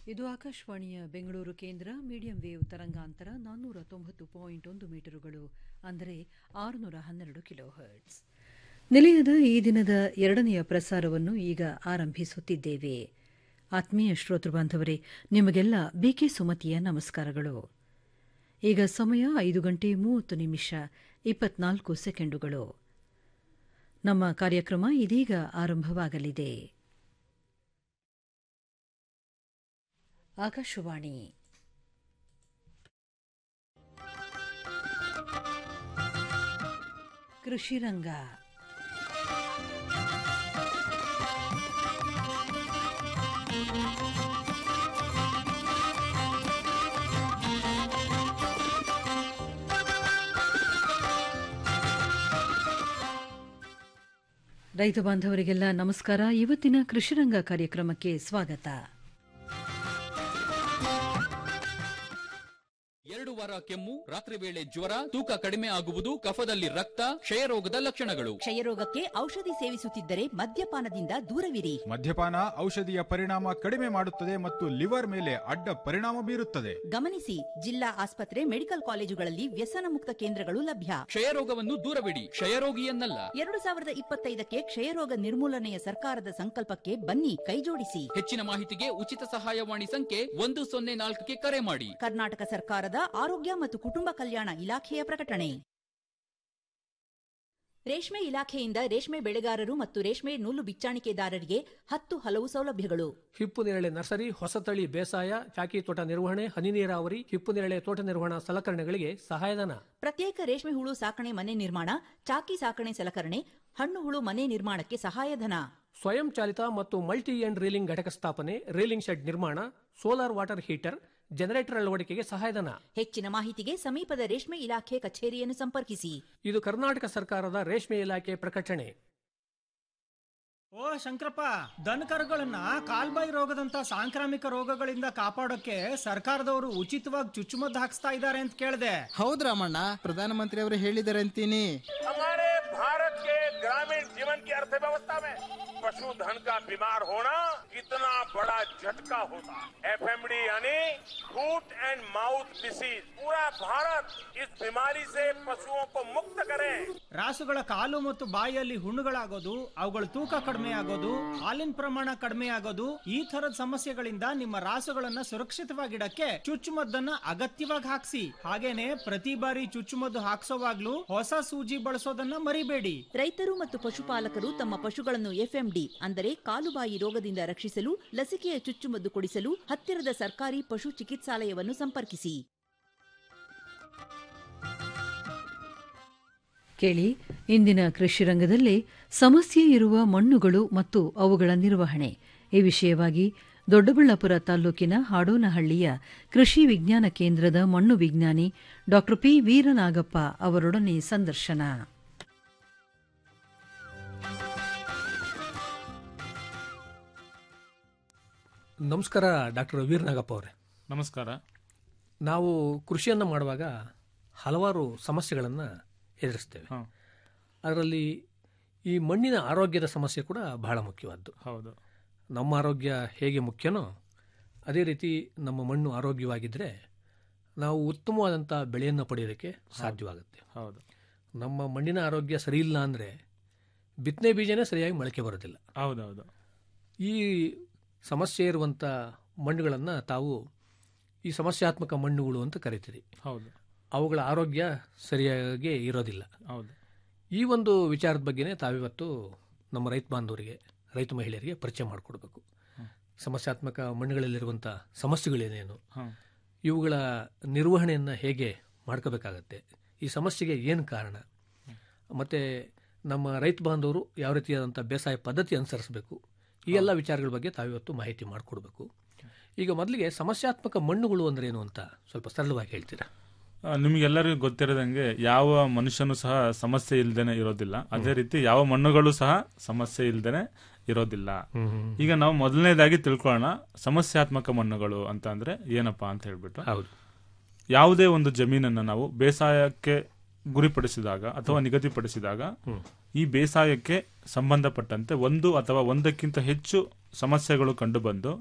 ಇದು ಆಕಾಶವಾಣಿಯ ಬೆಂಗಳೂರು ಕೇಂದ್ರ ಮೀಡಿಯಂ ವೇವ್ ತರಂಗಾಂತರ ನಾನ್ನೂರ ತೊಂಬತ್ತು ಪಾಯಿಂಟ್ ಒಂದು ಮೀಟರುಗಳು ಅಂದರೆ ಆರುನೂರ ಹನ್ನೆರಡು ಕಿಲೋ ಹರ್ಟ್ಸ್ ನಿಲಯದ ಈ ದಿನದ ಎರಡನೆಯ ಪ್ರಸಾರವನ್ನು ಈಗ ಆರಂಭಿಸುತ್ತಿದ್ದೇವೆ ಆತ್ಮೀಯ ಶ್ರೋತೃ ಬಾಂಧವರೇ ನಿಮಗೆಲ್ಲ ಬಿಕೆ ಸುಮತಿಯ ನಮಸ್ಕಾರಗಳು ಈಗ ಸಮಯ ಐದು ಗಂಟೆ ಮೂವತ್ತು ನಿಮಿಷ ಇಪ್ಪತ್ನಾಲ್ಕು ಸೆಕೆಂಡುಗಳು ನಮ್ಮ ಕಾರ್ಯಕ್ರಮ ಇದೀಗ ಆರಂಭವಾಗಲಿದೆ ಆಕಾಶವಾಣಿ ಕೃಷಿ ರಂಗ ರೈತ ಬಾಂಧವರಿಗೆಲ್ಲ ನಮಸ್ಕಾರ ಇವತ್ತಿನ ಕೃಷಿರಂಗ ಕಾರ್ಯಕ್ರಮಕ್ಕೆ ಸ್ವಾಗತ ಎರಡು ವಾರ ಕೆಮ್ಮು ರಾತ್ರಿ ವೇಳೆ ಜ್ವರ ತೂಕ ಕಡಿಮೆ ಆಗುವುದು ಕಫದಲ್ಲಿ ರಕ್ತ ಕ್ಷಯರೋಗದ ಲಕ್ಷಣಗಳು ಕ್ಷಯರೋಗಕ್ಕೆ ಔಷಧಿ ಸೇವಿಸುತ್ತಿದ್ದರೆ ಮದ್ಯಪಾನದಿಂದ ದೂರವಿರಿ ಮದ್ಯಪಾನ ಔಷಧಿಯ ಪರಿಣಾಮ ಕಡಿಮೆ ಮಾಡುತ್ತದೆ ಮತ್ತು ಲಿವರ್ ಮೇಲೆ ಅಡ್ಡ ಪರಿಣಾಮ ಬೀರುತ್ತದೆ ಗಮನಿಸಿ ಜಿಲ್ಲಾ ಆಸ್ಪತ್ರೆ ಮೆಡಿಕಲ್ ಕಾಲೇಜುಗಳಲ್ಲಿ ವ್ಯಸನ ಮುಕ್ತ ಕೇಂದ್ರಗಳು ಲಭ್ಯ ಕ್ಷಯರೋಗವನ್ನು ದೂರವಿಡಿ ಕ್ಷಯರೋಗಿಯನ್ನಲ್ಲ ಎರಡು ಸಾವಿರದ ಇಪ್ಪತ್ತೈದಕ್ಕೆ ಕ್ಷಯರೋಗ ನಿರ್ಮೂಲನೆಯ ಸರ್ಕಾರದ ಸಂಕಲ್ಪಕ್ಕೆ ಬನ್ನಿ ಕೈಜೋಡಿಸಿ ಹೆಚ್ಚಿನ ಮಾಹಿತಿಗೆ ಉಚಿತ ಸಹಾಯವಾಣಿ ಸಂಖ್ಯೆ ಒಂದು ಸೊನ್ನೆ ನಾಲ್ಕಕ್ಕೆ ಕರೆ ಮಾಡಿ ಕರ್ನಾಟಕ ಸರ್ಕಾರದ ಆರೋಗ್ಯ ಮತ್ತು ಕುಟುಂಬ ಕಲ್ಯಾಣ ಇಲಾಖೆಯ ಪ್ರಕಟಣೆ ರೇಷ್ಮೆ ಇಲಾಖೆಯಿಂದ ರೇಷ್ಮೆ ಬೆಳೆಗಾರರು ಮತ್ತು ರೇಷ್ಮೆ ನೂಲು ಬಿಚ್ಚಾಣಿಕೆದಾರರಿಗೆ ಹತ್ತು ಹಲವು ಸೌಲಭ್ಯಗಳು ಹಿಪ್ಪು ನೇರಳೆ ನರ್ಸರಿ ಹೊಸತಳಿ ಬೇಸಾಯ ಚಾಕಿ ತೋಟ ನಿರ್ವಹಣೆ ಹನಿ ನೀರಾವರಿ ಹಿಪ್ಪು ನೇರಳೆ ತೋಟ ನಿರ್ವಹಣಾ ಸಲಕರಣೆಗಳಿಗೆ ಸಹಾಯಧನ ಪ್ರತ್ಯೇಕ ರೇಷ್ಮೆ ಹುಳು ಸಾಕಣೆ ಮನೆ ನಿರ್ಮಾಣ ಚಾಕಿ ಸಾಕಣೆ ಸಲಕರಣೆ ಹಣ್ಣು ಹುಳು ಮನೆ ನಿರ್ಮಾಣಕ್ಕೆ ಸಹಾಯಧನ ಸ್ವಯಂ ಚಾಲಿತ ಮತ್ತು ಮಲ್ಟಿ ಎಂಡ್ ರೀಲಿಂಗ್ ಘಟಕ ಸ್ಥಾಪನೆ ರೀಲಿಂಗ್ ಶೆಡ್ ನಿರ್ಮಾಣ ಸೋಲಾರ್ ವಾಟರ್ ಹೀಟರ್ ಜನರೇಟರ್ ಅಳವಡಿಕೆಗೆ ಸಹಾಯಧನ ಹೆಚ್ಚಿನ ಮಾಹಿತಿಗೆ ಸಮೀಪದ ರೇಷ್ಮೆ ಇಲಾಖೆ ಕಚೇರಿಯನ್ನು ಸಂಪರ್ಕಿಸಿ ಇದು ಕರ್ನಾಟಕ ಸರ್ಕಾರದ ರೇಷ್ಮೆ ಇಲಾಖೆ ಪ್ರಕಟಣೆ ಓ ಶಂಕರಪ್ಪ ದನಕರುಗಳನ್ನ ಕಾಲ್ಬಾಯಿ ರೋಗದಂತ ಸಾಂಕ್ರಾಮಿಕ ರೋಗಗಳಿಂದ ಕಾಪಾಡೋಕೆ ಸರ್ಕಾರದವರು ಉಚಿತವಾಗಿ ಚುಚ್ಚುಮದ್ದು ಹಾಕ್ಸ್ತಾ ಇದ್ದಾರೆ ಅಂತ ಕೇಳಿದೆ ಹೌದ್ ರಾಮಣ್ಣ ಪ್ರಧಾನಮಂತ್ರಿ ಅವರು ಹೇಳಿದ್ದಾರೆ ಅಂತೀನಿ हमारे भारत के ग्रामीण जीवन की अर्थव्यवस्था में पशुधन का बीमार होना कितना बड़ा झटका होता है एफएमडी यानी फूट एंड माउथ डिसीज पूरा भारत इस बीमारी से पशुओं को मुक्त करे ರಾಸುಗಳ ಕಾಲು ಮತ್ತು ಬಾಯಿಯಲ್ಲಿ ಹುಣ್ಣುಗಳಾಗೋದು ಅವುಗಳ ತೂಕ ಕಡಿಮೆ ಆಗೋದು ಹಾಲಿನ ಪ್ರಮಾಣ ಕಡಿಮೆ ಆಗೋದು ಈ ತರದ ಸಮಸ್ಯೆಗಳಿಂದ ನಿಮ್ಮ ರಾಸುಗಳನ್ನ ಸುರಕ್ಷಿತವಾಗಿಡಕ್ಕೆ ಚುಚ್ಚುಮದ್ದನ್ನ ಅಗತ್ಯವಾಗಿ ಹಾಕ್ಸಿ ಹಾಗೇನೆ ಪ್ರತಿ ಬಾರಿ ಚುಚ್ಚುಮದ್ದು ಹಾಕ್ಸೋವಾಗ್ಲೂ ಹೊಸ ಸೂಜಿ ಬಳಸೋದನ್ನ ಮರಿಬೇಡಿ ರೈತರು ಮತ್ತು ಪಶುಪಾಲಕರು ತಮ್ಮ ಪಶುಗಳನ್ನು ಎಫ್ಎಂಡಿ ಅಂದರೆ ಕಾಲುಬಾಯಿ ರೋಗದಿಂದ ರಕ್ಷಿಸಲು ಲಸಿಕೆಯ ಚುಚ್ಚುಮದ್ದು ಕೊಡಿಸಲು ಹತ್ತಿರದ ಸರ್ಕಾರಿ ಪಶು ಚಿಕಿತ್ಸಾಲಯವನ್ನು ಸಂಪರ್ಕಿಸಿ ಕೇಳಿ ಇಂದಿನ ಕೃಷಿ ರಂಗದಲ್ಲಿ ಸಮಸ್ಯೆ ಇರುವ ಮಣ್ಣುಗಳು ಮತ್ತು ಅವುಗಳ ನಿರ್ವಹಣೆ ಈ ವಿಷಯವಾಗಿ ದೊಡ್ಡಬಳ್ಳಾಪುರ ತಾಲೂಕಿನ ಹಾಡೋನಹಳ್ಳಿಯ ಕೃಷಿ ವಿಜ್ಞಾನ ಕೇಂದ್ರದ ಮಣ್ಣು ವಿಜ್ಞಾನಿ ಡಾ ಪಿ ವೀರನಾಗಪ್ಪ ಅವರೊಡನೆ ಸಂದರ್ಶನ ನಮಸ್ಕಾರ ಡಾಕ್ಟರ್ ವೀರನಾಗಪ್ಪ ಅವರೇ ನಮಸ್ಕಾರ ನಾವು ಕೃಷಿಯನ್ನು ಮಾಡುವಾಗ ಹಲವಾರು ಸಮಸ್ಯೆಗಳನ್ನು ಎದುರಿಸ್ತೇವೆ ಹಾಂ ಅದರಲ್ಲಿ ಈ ಮಣ್ಣಿನ ಆರೋಗ್ಯದ ಸಮಸ್ಯೆ ಕೂಡ ಬಹಳ ಮುಖ್ಯವಾದ್ದು ಹೌದು ನಮ್ಮ ಆರೋಗ್ಯ ಹೇಗೆ ಮುಖ್ಯನೋ ಅದೇ ರೀತಿ ನಮ್ಮ ಮಣ್ಣು ಆರೋಗ್ಯವಾಗಿದ್ದರೆ ನಾವು ಉತ್ತಮವಾದಂಥ ಬೆಳೆಯನ್ನು ಪಡೆಯೋದಕ್ಕೆ ಸಾಧ್ಯವಾಗುತ್ತೆ ಹೌದು ನಮ್ಮ ಮಣ್ಣಿನ ಆರೋಗ್ಯ ಸರಿ ಇಲ್ಲ ಅಂದರೆ ಬಿತ್ತನೆ ಬೀಜನೇ ಸರಿಯಾಗಿ ಮೊಳಕೆ ಬರೋದಿಲ್ಲ ಹೌದೌದು ಈ ಸಮಸ್ಯೆ ಇರುವಂಥ ಮಣ್ಣುಗಳನ್ನು ತಾವು ಈ ಸಮಸ್ಯಾತ್ಮಕ ಮಣ್ಣುಗಳು ಅಂತ ಕರಿತೀರಿ ಹೌದು ಅವುಗಳ ಆರೋಗ್ಯ ಸರಿಯಾಗಿ ಇರೋದಿಲ್ಲ ಹೌದು ಈ ಒಂದು ವಿಚಾರದ ಬಗ್ಗೆನೇ ತಾವಿವತ್ತು ನಮ್ಮ ರೈತ ಬಾಂಧವರಿಗೆ ರೈತ ಮಹಿಳೆಯರಿಗೆ ಪರಿಚಯ ಮಾಡಿಕೊಡ್ಬೇಕು ಸಮಸ್ಯಾತ್ಮಕ ಮಣ್ಣುಗಳಲ್ಲಿರುವಂಥ ಸಮಸ್ಯೆಗಳೇನೇನು ಹಾಂ ಇವುಗಳ ನಿರ್ವಹಣೆಯನ್ನು ಹೇಗೆ ಮಾಡ್ಕೋಬೇಕಾಗತ್ತೆ ಈ ಸಮಸ್ಯೆಗೆ ಏನು ಕಾರಣ ಮತ್ತು ನಮ್ಮ ರೈತ ಬಾಂಧವರು ಯಾವ ರೀತಿಯಾದಂಥ ಬೇಸಾಯ ಪದ್ಧತಿ ಅನುಸರಿಸಬೇಕು ಈ ಎಲ್ಲ ವಿಚಾರಗಳ ಬಗ್ಗೆ ತಾವಿವತ್ತು ಮಾಹಿತಿ ಮಾಡಿಕೊಡ್ಬೇಕು ಈಗ ಮೊದಲಿಗೆ ಸಮಸ್ಯಾತ್ಮಕ ಮಣ್ಣುಗಳು ಅಂದ್ರೆ ಏನು ಅಂತ ಸ್ವಲ್ಪ ಸರಳವಾಗಿ ಹೇಳ್ತೀರಾ ಆ, ನಿಮ್ಗೆಲ್ಲರಿಗೂ ಗೊತ್ತಿರೋದಂಗೆ ಯಾವ ಮನುಷ್ಯನು ಸಹ ಸಮಸ್ಯೆ ಇಲ್ದೇನೆ ಇರೋದಿಲ್ಲ ಅದೇ ರೀತಿ ಯಾವ ಮಣ್ಣುಗಳು ಸಹ ಸಮಸ್ಯೆ ಇಲ್ದೇನೆ ಇರೋದಿಲ್ಲ ಈಗ ನಾವು ಮೊದಲನೇದಾಗಿ ತಿಳ್ಕೊಳ್ಳೋಣ ಸಮಸ್ಯಾತ್ಮಕ ಮಣ್ಣುಗಳು ಅಂತ ಅಂದ್ರೆ ಏನಪ್ಪಾ ಅಂತ ಹೇಳ್ಬಿಟ್ಟು ಹೌದು ಯಾವುದೇ ಒಂದು ಜಮೀನನ್ನು ನಾವು ಬೇಸಾಯಕ್ಕೆ ಗುರಿಪಡಿಸಿದಾಗ ಅಥವಾ ನಿಗದಿಪಡಿಸಿದಾಗ ಈ ಬೇಸಾಯಕ್ಕೆ ಸಂಬಂಧಪಟ್ಟಂತೆ ಒಂದು ಅಥವಾ ಒಂದಕ್ಕಿಂತ ಹೆಚ್ಚು ಸಮಸ್ಯೆಗಳು ಕಂಡುಬಂದು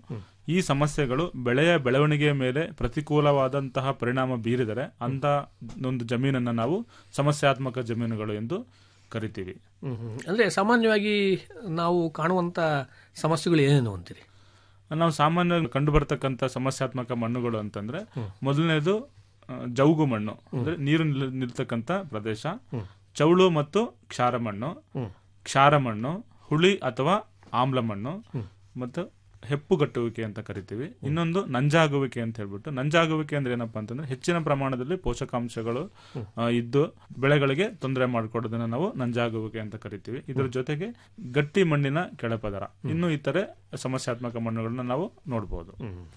ಈ ಸಮಸ್ಯೆಗಳು ಬೆಳೆಯ ಬೆಳವಣಿಗೆಯ ಮೇಲೆ ಪ್ರತಿಕೂಲವಾದಂತಹ ಪರಿಣಾಮ ಬೀರಿದರೆ ಅಂತ ಒಂದು ಜಮೀನನ್ನು ನಾವು ಸಮಸ್ಯಾತ್ಮಕ ಜಮೀನುಗಳು ಎಂದು ಕರಿತೀವಿ ಹ್ಮ್, ಹ್ಮ್. ಅಂದ್ರೆ ಸಾಮಾನ್ಯವಾಗಿ ನಾವು ಕಾಣುವಂತ ಸಮಸ್ಯೆಗಳು ಏನೇನು ಅಂತೀರಿ ನಾವು ಸಾಮಾನ್ಯವಾಗಿ ಕಂಡು ಬರ್ತಕ್ಕಂಥ ಸಮಸ್ಯಾತ್ಮಕ ಮಣ್ಣುಗಳು ಅಂತಂದ್ರೆ ಮೊದಲನೇದು ಆ, ಜೌಗು ಮಣ್ಣು ಅಂದ್ರೆ ನೀರು ನಿಲ್- ನಿಲ್ತಕ್ಕಂಥ ಪ್ರದೇಶ ಚೌಳು ಮತ್ತು ಕ್ಷಾರ ಮಣ್ಣು ಕ್ಷಾರ ಮಣ್ಣು ಹುಳಿ ಅಥವಾ ಆಮ್ಲ ಮಣ್ಣು ಮತ್ತು ಹೆಪ್ಪುಗಟ್ಟುವಿಕೆ ಅಂತ ಕರಿತೀವಿ ಇನ್ನೊಂದು ನಂಜಾಗುವಿಕೆ ಅಂತ ಹೇಳ್ಬಿಟ್ಟು ನಂಜಾಗುವಿಕೆ ಅಂದ್ರೆ ಏನಪ್ಪಾ ಅಂತಂದ್ರೆ ಹೆಚ್ಚಿನ ಪ್ರಮಾಣದಲ್ಲಿ ಪೋಷಕಾಂಶಗಳು ಆ, ಇದ್ದು ಬೆಳೆಗಳಿಗೆ ತೊಂದರೆ ಮಾಡಿಕೊಡೋದನ್ನ ನಾವು ನಂಜಾಗುವಿಕೆ ಅಂತ ಕರಿತೀವಿ ಇದರ ಜೊತೆಗೆ ಗಟ್ಟಿ ಮಣ್ಣಿನ ಕೆಳಪದರ ಇನ್ನು ಇತರೆ ಸಮಸ್ಯಾತ್ಮಕ ಮಣ್ಣುಗಳನ್ನ ನಾವು ನೋಡಬಹುದು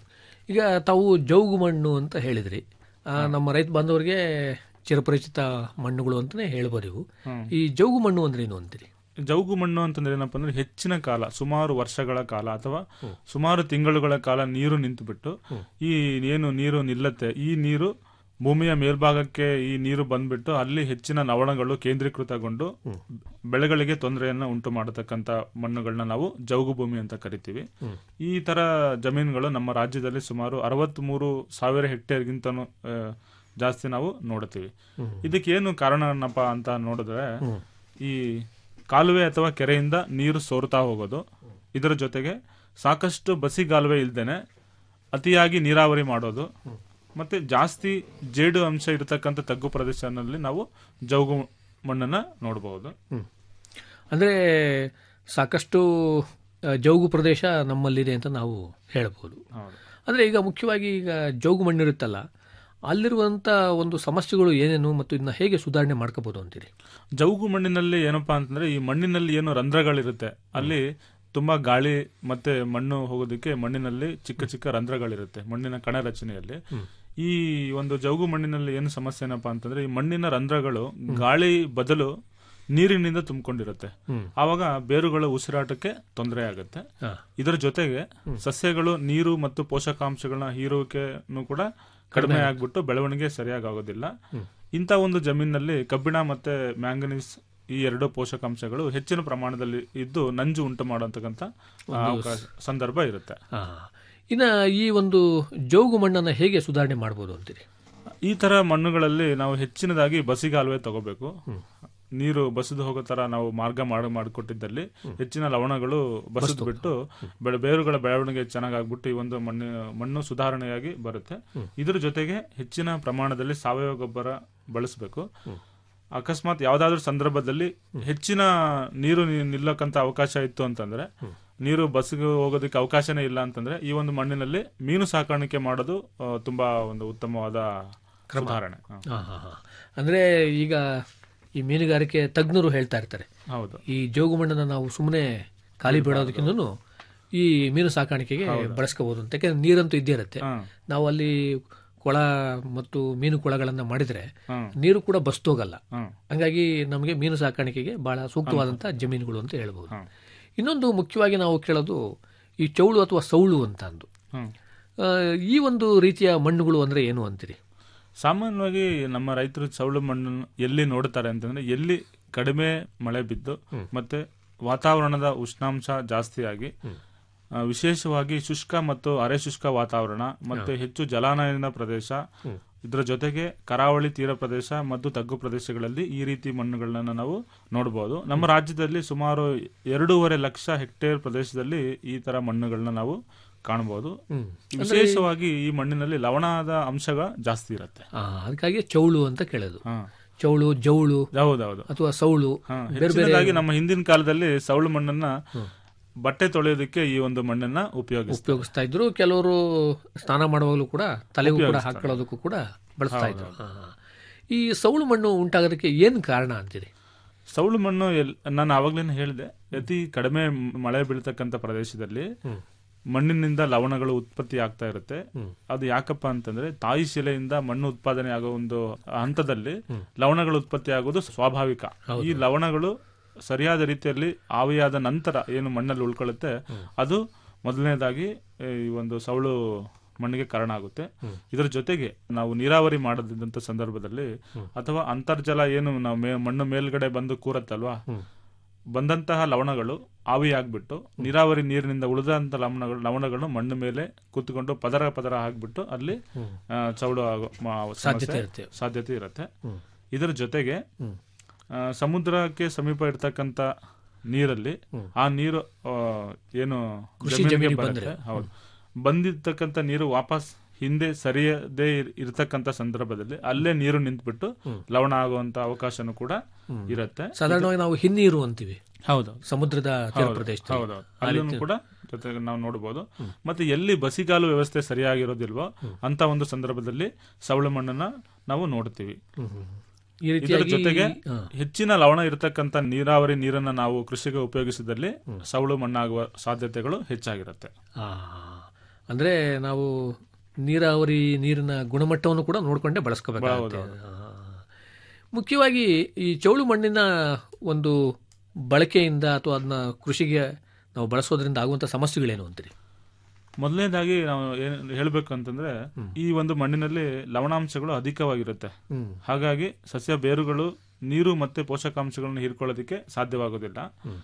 ಈಗ ತಾವು ಜೌಗು ಮಣ್ಣು ಅಂತ ಹೇಳಿದ್ರಿ ಆ, ನಮ್ಮ ರೈತ ಬಾಂಧವರಿಗೆ ಚಿರಪರಿಚಿತ ಮಣ್ಣುಗಳು ಅಂತಾನೆ ಹೇಳ್ಬೋದು ಇವು ಈ ಜೌಗು ಮಣ್ಣು ಅಂದ್ರೆ ಏನು ಅಂತೀರಿ ಜೌಗು ಮಣ್ಣು ಅಂತಂದ್ರೆ ಏನಪ್ಪಾ ಅಂದ್ರೆ ಹೆಚ್ಚಿನ ಕಾಲ ಸುಮಾರು ವರ್ಷಗಳ ಕಾಲ ಅಥವಾ ಸುಮಾರು ತಿಂಗಳುಗಳ ಕಾಲ ನೀರು ನಿಂತು ಬಿಟ್ಟು ಈ ಏನು ನೀರು ನಿಲ್ಲತ್ತೆ ಈ ನೀರು ಭೂಮಿಯ ಮೇಲ್ಭಾಗಕ್ಕೆ ಈ ನೀರು ಬಂದ್ಬಿಟ್ಟು ಅಲ್ಲಿ ಹೆಚ್ಚಿನ ಲವಣಗಳು ಕೇಂದ್ರೀಕೃತಗೊಂಡು ಬೆಳೆಗಳಿಗೆ ತೊಂದರೆಯನ್ನ ಉಂಟು ಮಾಡತಕ್ಕಂತ ಮಣ್ಣುಗಳನ್ನ ನಾವು ಜೌಗು ಭೂಮಿ ಅಂತ ಕರಿತೀವಿ ಈ ತರ ಜಮೀನುಗಳು ನಮ್ಮ ರಾಜ್ಯದಲ್ಲಿ ಸುಮಾರು ಅರವತ್ತ್ ಮೂರು ಸಾವಿರ ಹೆಕ್ಟೇರ್ಗಿಂತನೂ ಆ, ಜಾಸ್ತಿ ನಾವು ನೋಡ್ತೀವಿ ಇದಕ್ಕೆ ಏನು ಕಾರಣ ಏನಪ್ಪ ಅಂತ ನೋಡಿದ್ರೆ ಈ ಕಾಲುವೆ ಅಥವಾ ಕೆರೆಯಿಂದ ನೀರು ಸೋರುತ್ತಾ ಹೋಗೋದು ಇದರ ಜೊತೆಗೆ ಸಾಕಷ್ಟು ಬಸಿಗಾಲುವೆ ಇಲ್ದೇನೆ ಅತಿಯಾಗಿ ನೀರಾವರಿ ಮಾಡೋದು ಮತ್ತೆ ಜಾಸ್ತಿ ಜೇಡು ಅಂಶ ಇರತಕ್ಕಂಥ ತಗ್ಗು ಪ್ರದೇಶದಲ್ಲಿ ನಾವು ಜೌಗು ಮಣ್ಣನ್ನ ನೋಡಬಹುದು ಅಂದ್ರೆ ಸಾಕಷ್ಟು ಆ, ಜೌಗು ಪ್ರದೇಶ ನಮ್ಮಲ್ಲಿದೆ ಅಂತ ನಾವು ಹೇಳ್ಬೋದು ಹೌದು. ಅಂದ್ರೆ ಈಗ ಮುಖ್ಯವಾಗಿ ಈಗ ಜೌಗು ಮಣ್ಣಿರುತ್ತಲ್ಲ ಅಲ್ಲಿರುವಂತ ಒಂದು ಸಮಸ್ಯೆಗಳು ಏನೇನು ಮತ್ತು ಇದನ್ನ ಹೇಗೆ ಸುಧಾರಣೆ ಮಾಡ್ಕೋಬಹುದು ಅಂತೀರಿ ಜೌಗು ಮಣ್ಣಿನಲ್ಲಿ ಏನಪ್ಪಾ ಅಂತಂದ್ರೆ ಈ ಮಣ್ಣಿನಲ್ಲಿ ಏನು ರಂಧ್ರಗಳಿರುತ್ತೆ ಅಲ್ಲಿ ತುಂಬಾ ಗಾಳಿ ಮತ್ತೆ ಮಣ್ಣು ಹೋಗೋದಕ್ಕೆ ಮಣ್ಣಿನಲ್ಲಿ ಚಿಕ್ಕ ಚಿಕ್ಕ ರಂಧ್ರಗಳಿರುತ್ತೆ ಮಣ್ಣಿನ ಕಣ ರಚನೆಯಲ್ಲಿ ಈ ಒಂದು ಜೌಗು ಮಣ್ಣಿನಲ್ಲಿ ಏನು ಸಮಸ್ಯೆ ಏನಪ್ಪಾ ಅಂತಂದ್ರೆ ಈ ಮಣ್ಣಿನ ರಂಧ್ರಗಳು ಗಾಳಿ ಬದಲು ನೀರಿನಿಂದ ತುಂಬಿಕೊಂಡಿರುತ್ತೆ ಆವಾಗ ಬೇರುಗಳ ಉಸಿರಾಟಕ್ಕೆ ತೊಂದರೆ ಆಗುತ್ತೆ ಇದರ ಜೊತೆಗೆ ಸಸ್ಯಗಳು ನೀರು ಮತ್ತು ಪೋಷಕಾಂಶಗಳನ್ನ ಹೀರುವಿಕೆನೂ ಕೂಡ ಕಡಿಮೆ ಆಗ್ಬಿಟ್ಟು ಬೆಳವಣಿಗೆ ಸರಿಯಾಗಿ ಆಗೋದಿಲ್ಲ ಇಂಥ ಒಂದು ಜಮೀನಿನಲ್ಲಿ ಕಬ್ಬಿಣ ಮತ್ತೆ ಮ್ಯಾಂಗನೀಸ್ ಈ ಎರಡು ಪೋಷಕಾಂಶಗಳು ಹೆಚ್ಚಿನ ಪ್ರಮಾಣದಲ್ಲಿ ಇದ್ದು ನಂಜು ಉಂಟು ಮಾಡುವಂತಕ್ಕಂಥ ಆ, ಅವಕಾಶ ಸಂದರ್ಭ ಇರುತ್ತೆ ಆ, ಇನ್ನ ಈ ಒಂದು ಜೌಗು ಮಣ್ಣನ್ನ ಹೇಗೆ ಸುಧಾರಣೆ ಮಾಡ್ಬೋದು ಅಂತೀರಿ ಈ ತರ ಮಣ್ಣುಗಳಲ್ಲಿ ನಾವು ಹೆಚ್ಚಿನದಾಗಿ ಬಸಿಗಾಲುವೆ ತಗೋಬೇಕು ನೀರು ಬಸಿದು ಹೋಗೋ ತರ ನಾವು ಮಾರ್ಗ ಮಾಡಿ ಮಾಡಿಕೊಟ್ಟಿದ್ದಲ್ಲಿ ಹೆಚ್ಚಿನ ಲವಣಗಳು ಬಸಿದು ಬಿಟ್ಟು ಬೆಳೆ ಬೇರುಗಳ ಬೆಳವಣಿಗೆ ಚೆನ್ನಾಗಾಗ್ಬಿಟ್ಟು ಈ ಒಂದು ಮಣ್ಣು ಮಣ್ಣು ಸುಧಾರಣೆಯಾಗಿ ಬರುತ್ತೆ ಇದ್ರ ಜೊತೆಗೆ ಹೆಚ್ಚಿನ ಪ್ರಮಾಣದಲ್ಲಿ ಸಾವಯವ ಗೊಬ್ಬರ ಬಳಸಬೇಕು ಅಕಸ್ಮಾತ್ ಯಾವ್ದಾದ್ರು ಸಂದರ್ಭದಲ್ಲಿ ಹೆಚ್ಚಿನ ನೀರು ನಿ- ನಿಲ್ಲಕ್ಕಂತ ಅವಕಾಶ ಇತ್ತು ಅಂತಂದ್ರೆ ನೀರು ಬಸ್ಗೆ ಹೋಗೋದಕ್ಕೆ ಅವಕಾಶನೇ ಇಲ್ಲ ಅಂತಂದ್ರೆ ಈ ಒಂದು ಮಣ್ಣಿನಲ್ಲಿ ಮೀನು ಸಾಕಾಣಿಕೆ ಮಾಡೋದು ಆ, ತುಂಬಾ ಒಂದು ಉತ್ತಮವಾದ ಸುಧಾರಣೆ ಹ. ಆ, ಹಾ, ಹಾ. ಅಂದ್ರೆ ಈಗ ಈ ಮೀನುಗಾರಿಕೆ ತಜ್ಞರು ಹೇಳ್ತಾ ಇರ್ತಾರೆ ಹೌದು ಈ ಜೋಗು ಮಣ್ಣನ್ನ ನಾವು ಸುಮ್ಮನೆ ಖಾಲಿ ಬಿಡೋದಕ್ಕಿಂತ ಈ ಮೀನು ಸಾಕಾಣಿಕೆಗೆ ಬಳಸ್ಕೋಬಹುದು ಅಂತ ಯಾಕಂದ್ರೆ ನೀರಂತೂ ಇದ್ದೇ ಇರುತ್ತೆ ಹ. ನಾವು ಅಲ್ಲಿ ಕೊಳ ಮತ್ತು ಮೀನು ಕೊಳಗಳನ್ನ ಮಾಡಿದ್ರೆ ಹ್ಮ್. ನೀರು ಕೂಡ ಬಸ್ತೋಗಲ್ಲ ಹ್ಮ್. ಹಂಗಾಗಿ ನಮಗೆ ಮೀನು ಸಾಕಾಣಿಕೆಗೆ ಬಹಳ ಸೂಕ್ತವಾದಂತಹ ಜಮೀನುಗಳು ಅಂತ ಹೇಳ್ಬೋದು ಇನ್ನೊಂದು ಮುಖ್ಯವಾಗಿ ನಾವು ಕೇಳೋದು ಈ ಚೌಳು ಅಥವಾ ಸೌಳು ಅಂತ ಅಂದು ಹ್ಮ್. ಆ, ಈ ಒಂದು ರೀತಿಯ ಮಣ್ಣುಗಳು ಅಂದ್ರೆ ಏನು ಅಂತೀರಿ ಸಾಮಾನ್ಯವಾಗಿ ನಮ್ಮ ರೈತರು ಚೌಳು ಮಣ್ಣು ಎಲ್ಲಿ ನೋಡ್ತಾರೆ ಅಂತಂದ್ರೆ ಎಲ್ಲಿ ಕಡಿಮೆ ಮಳೆ ಬಿದ್ದು ಮತ್ತೆ ವಾತಾವರಣದ ಉಷ್ಣಾಂಶ ಜಾಸ್ತಿಯಾಗಿ ಆ, ವಿಶೇಷವಾಗಿ ಶುಷ್ಕ ಮತ್ತು ಅರೆ ಶುಷ್ಕ ವಾತಾವರಣ ಮತ್ತೆ ಹೆಚ್ಚು ಜಲಾನಯನ ಪ್ರದೇಶ ಇದರ ಜೊತೆಗೆ ಕರಾವಳಿ ತೀರ ಪ್ರದೇಶ ಮತ್ತು ತಗ್ಗು ಪ್ರದೇಶಗಳಲ್ಲಿ ಈ ರೀತಿ ಮಣ್ಣುಗಳನ್ನ ನಾವು ನೋಡಬಹುದು ನಮ್ಮ ರಾಜ್ಯದಲ್ಲಿ ಸುಮಾರು ಎರಡೂವರೆ ಲಕ್ಷ ಹೆಕ್ಟೇರ್ ಪ್ರದೇಶದಲ್ಲಿ ಈ ತರ ಮಣ್ಣುಗಳನ್ನ ನಾವು ಕಾಣಬಹುದು ವಿಶೇಷವಾಗಿ ಈ ಮಣ್ಣಿನಲ್ಲಿ ಲವಣದ ಅಂಶಗಳು ಜಾಸ್ತಿ ಇರುತ್ತೆ ಆ, ಅದಕ್ಕಾಗಿ ಚೌಳು ಅಂತ ಕೇಳೋದು ಹಾ. ಚೌಳು ಜೌಳು ಹೌದೌದು ಅಥವಾ ಸೌಳು ಹಾ, ಬೇರೆ ಬೇರೆ ಹೆಚ್ಚಿನದಾಗಿ ನಮ್ಮ ಹಿಂದಿನ ಕಾಲದಲ್ಲಿ ಸೌಳು ಮಣ್ಣನ್ನ ಬಟ್ಟೆ ತೊಳೆಯೋದಕ್ಕೆ ಈ ಒಂದು ಮಣ್ಣನ್ನ ಉಪಯೋಗಿಸ್ತಾರೆ ಉಪಯೋಗಿಸ್ತಾ ಇದ್ರು ಕೆಲವರು ಸ್ನಾನ ಮಾಡುವಾಗಲೂ ಕೂಡ ತಲೆಗೂ ಕೂಡ ಹಾಕೊಳ್ಳೋದಕ್ಕೂ ಕೂಡ ಬಳಸ್ತಾ ಇದ್ರು ಹಾ, ಹಾ. ಈ ಸೌಳು ಮಣ್ಣು ಉಂಟಾಗೋದಕ್ಕೆ ಏನ್ ಕಾರಣ ಅಂತೀರಿ ಸೌಳು ಮಣ್ಣು ಎಲ್ ನಾನು ಆವಾಗ್ಲೇನೆ ಹೇಳಿದೆ ಅತಿ ಕಡಿಮೆ ಮಳೆ ಬೀಳ್ತಕ್ಕಂಥ ಪ್ರದೇಶದಲ್ಲಿ ಮಣ್ಣಿನಿಂದ ಲವಣಗಳು ಉತ್ಪತ್ತಿ ಆಗ್ತಾ ಇರುತ್ತೆ ಅದು ಯಾಕಪ್ಪ ಅಂತಂದ್ರೆ ತಾಯಿ ಶಿಲೆಯಿಂದ ಮಣ್ಣು ಉತ್ಪಾದನೆ ಆಗೋ ಒಂದು ಹಂತದಲ್ಲಿ ಲವಣಗಳು ಉತ್ಪತ್ತಿ ಆಗೋದು ಸ್ವಾಭಾವಿಕ ಈ ಲವಣಗಳು ಸರಿಯಾದ ರೀತಿಯಲ್ಲಿ ಆವಿಯಾದ ನಂತರ ಏನು ಮಣ್ಣಲ್ಲಿ ಉಳ್ಕೊಳ್ಳುತ್ತೆ ಅದು ಮೊದಲನೇದಾಗಿ ಏ, ಈ ಒಂದು ಸೌಳು ಮಣ್ಣಿಗೆ ಕಾರಣ ಆಗುತ್ತೆ ಇದರ ಜೊತೆಗೆ ನಾವು ನೀರಾವರಿ ಮಾಡದಿದ್ದಂತ ಸಂದರ್ಭದಲ್ಲಿ ಅಥವಾ ಅಂತರ್ಜಲ ಏನು ನಾವು ಮೇ- ಮಣ್ಣು ಮೇಲ್ಗಡೆ ಬಂದು ಕೂರತ್ತಲ್ವಾ ಬಂದಂತಹ ಲವಣಗಳು ಆವಿಯಾಗ್ಬಿಟ್ಟು ನೀರಾವರಿ ನೀರಿನಿಂದ ಉಳಿದಂತ ಲವಣಗಳು ಲವಣಗಳು ಮಣ್ಣು ಮೇಲೆ ಕೂತ್ಕೊಂಡು ಪದರ ಪದರ ಹಾಕ್ಬಿಟ್ಟು ಅಲ್ಲಿ ಆ, ಚೌಡು ಆಗೋ ಮ- ಸಮಸ್ಯೆ- ಸಾಧ್ಯತೆ ಇರುತ್ತೆ. ಸಾಧ್ಯತೆ ಇರುತ್ತೆ ಇದರ ಜೊತೆಗೆ ಆ, ಸಮುದ್ರಕ್ಕೆ ಸಮೀಪ ಇರ್ತಕ್ಕಂತ ನೀರಲ್ಲಿ ಆ ನೀರು ಆ, ಏನು ಕೃಷಿ ಜಮೀನಿಗೆ ಜಮೀನಿಗೆ ಬರುತ್ತೆ ಬಂದ್ರೆ. ಹೌದು ಬಂದಿರ್ತಕ್ಕಂಥ ನೀರು ವಾಪಸ್ ಹಿಂದೆ ಸರಿಯದೇ ಇರ್- ಇರ್ತಕ್ಕಂಥ ಸಂದರ್ಭದಲ್ಲಿ ಅಲ್ಲೇ ನೀರು ನಿಂತ್ಬಿಟ್ಟು ಲವಣ ಆಗುವಂತ ಅವಕಾಶನೂ ಕೂಡ ಇರುತ್ತೆ ಸಾಧಾರಣವಾಗಿ ನಾವು ಹಿನ್ನೀರು ಅಂತೀವಿ ಹೌದು ಸಮುದ್ರದ ತೀರ ಹೌದು, ಪ್ರದೇಶದಲ್ಲಿ ಹೌದೌದು. ಅಲ್ಲೂ ಕೂಡ ಜೊತೆಗೆ ನಾವು ನೋಡಬಹುದು ಮತ್ತೆ ಎಲ್ಲಿ ಬಸಿಗಾಲು ವ್ಯವಸ್ಥೆ ಸರಿಯಾಗಿರೋದಿಲ್ವೋ ಅಂತ ಒಂದು ಸಂದರ್ಭದಲ್ಲಿ ಸವಳು ಮಣ್ಣನ್ನ ನಾವು ನೋಡ್ತೀವಿ ಈ ಇದರ ರೀತಿಯಾಗಿ ಜೊತೆಗೆ ಹಾ. ಹೆಚ್ಚಿನ ಲವಣ ಇರತಕ್ಕಂತ ನೀರಾವರಿ ನೀರನ್ನ ನಾವು ಕೃಷಿಗೆ ಉಪಯೋಗಿಸಿದಲ್ಲಿ ಸವಳು ಮಣ್ಣಾಗುವ ಸಾಧ್ಯತೆಗಳು ಹೆಚ್ಚಾಗಿರುತ್ತೆ ಆ, ಅಂದ್ರೆ ನಾವು ನೀರಾವರಿ ನೀರಿನ ಗುಣಮಟ್ಟವನ್ನು ಕೂಡ ನೋಡಿಕೊಂಡೇ ಬಳಸ್ಕೋಬೇಕಾಗುತ್ತೆ ಆ. ಮುಖ್ಯವಾಗಿ ಈ ಚೌಳು ಮಣ್ಣಿನ ಒಂದು ಬಳಕೆಯಿಂದ ಅಥವಾ ಅದನ್ನ ಕೃಷಿಗೆ ನಾವು ಬಳಸೋದ್ರಿಂದ ಆಗುವಂಥ ಸಮಸ್ಯೆಗಳೇನು ಅಂತೀರಿ ಮೊದಲನೇದಾಗಿ ನಾವು ಏನ್ ಹೇಳ್ಬೇಕು ಅಂತಂದ್ರೆ ಈ ಒಂದು ಮಣ್ಣಿನಲ್ಲಿ ಲವಣಾಂಶಗಳು ಅಧಿಕವಾಗಿರುತ್ತೆ ಹ್ಮ್. ಹಾಗಾಗಿ ಸಸ್ಯ ಬೇರುಗಳು ನೀರು ಮತ್ತೆ ಪೋಷಕಾಂಶಗಳನ್ನು ಹೀರ್ಕೊಳ್ಳೋದಕ್ಕೆ ಸಾಧ್ಯವಾಗೋದಿಲ್ಲ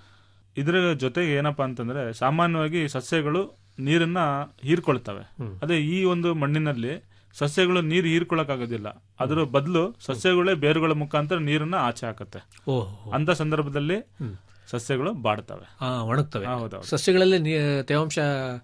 ಇದರ ಜೊತೆಗೆ ಏನಪ್ಪಾ ಅಂತಂದ್ರೆ ಸಾಮಾನ್ಯವಾಗಿ ಸಸ್ಯಗಳು ನೀರನ್ನ ಹೀರ್ಕೊಳ್ತವೆ ಅದೇ ಈ ಒಂದು ಮಣ್ಣಿನಲ್ಲಿ ಸಸ್ಯಗಳು ನೀರು ಹೀರ್ಕೊಳಕ್ಕಾಗೋದಿಲ್ಲ ಅದರ ಬದಲು ಸಸ್ಯಗಳೇ ಬೇರುಗಳ ಮುಖಾಂತರ ನೀರನ್ನ ಆಚೆ ಹಾಕತ್ತೆ ಓಹ್ ಅಂತ ಸಂದರ್ಭದಲ್ಲಿ ಸಸ್ಯಗಳು ಬಾಡ್ತವೆ ಆ, ಒಣಗ್ತವೆ ಹೌದೌದು. ಸಸ್ಯಗಳಲ್ಲಿ ನೀ- ತೇವಾಂಶ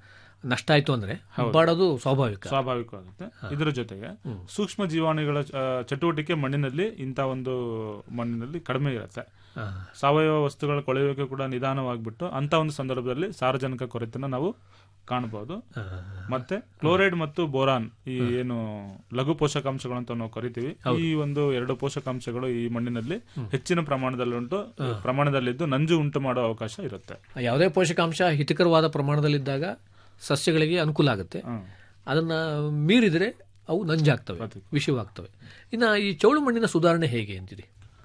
ನಷ್ಟ ಆಯ್ತು ಅಂದ್ರೆ ಬಾಡೋದು ಸ್ವಾಭಾವಿಕ ಸ್ವಾಭಾವಿಕವಾಗುತ್ತೆ ಇದರ ಜೊತೆಗೆ ಸೂಕ್ಷ್ಮ ಜೀವಾಣುಗಳ ಆ, ಚಟುವಟಿಕೆ ಮಣ್ಣಿನಲ್ಲಿ ಇಂಥ ಒಂದು ಮಣ್ಣಿನಲ್ಲಿ ಕಡಿಮೆ ಇರುತ್ತೆ ಆ, ಸಾವಯವ ವಸ್ತುಗಳ ಕೊಳೆಯುವಿಕೆ ಕೂಡ ನಿಧಾನವಾಗ್ಬಿಟ್ಟು ಅಂತ ಒಂದು ಸಂದರ್ಭದಲ್ಲಿ ಸಾರಜನಕ ಕೊರತೆನ ನಾವು ಕಾಣಬಹುದು ಆ, ಮತ್ತೆ ಕ್ಲೋರೈಡ್ ಮತ್ತು ಬೋರಾನ್ ಈ ಏನು ಲಘು ಪೋಷಕಾಂಶಗಳು ಅಂತ ನಾವು ಕರಿತೀವಿ ಈ ಒಂದು ಎರಡು ಪೋಷಕಾಂಶಗಳು ಈ ಮಣ್ಣಿನಲ್ಲಿ ಹೆಚ್ಚಿನ ಪ್ರಮಾಣದಲ್ಲಿ ಉಂಟು ಪ್ರಮಾಣದಲ್ಲಿದ್ದು ನಂಜು ಉಂಟು ಮಾಡುವ ಅವಕಾಶ ಇರುತ್ತೆ ಯಾವುದೇ ಪೋಷಕಾಂಶ ಹಿತಕರವಾದ ಪ್ರಮಾಣದಲ್ಲಿದ್ದಾಗ ಸಸ್ಯಗಳಿಗೆ ಅನುಕೂಲ ಆಗುತ್ತೆ ಹ್ಮ್. ಅದನ್ನ ಮೀರಿದರೆ ಅವು ನಂಜಾಗ್ತವೆ ವಿಷವಾಗ್ತವೆ ಇನ್ನು ಈ ಚೌಳು ಮಣ್ಣಿನ ಸುಧಾರಣೆ ಹೇಗೆ ಅಂತೀರಿ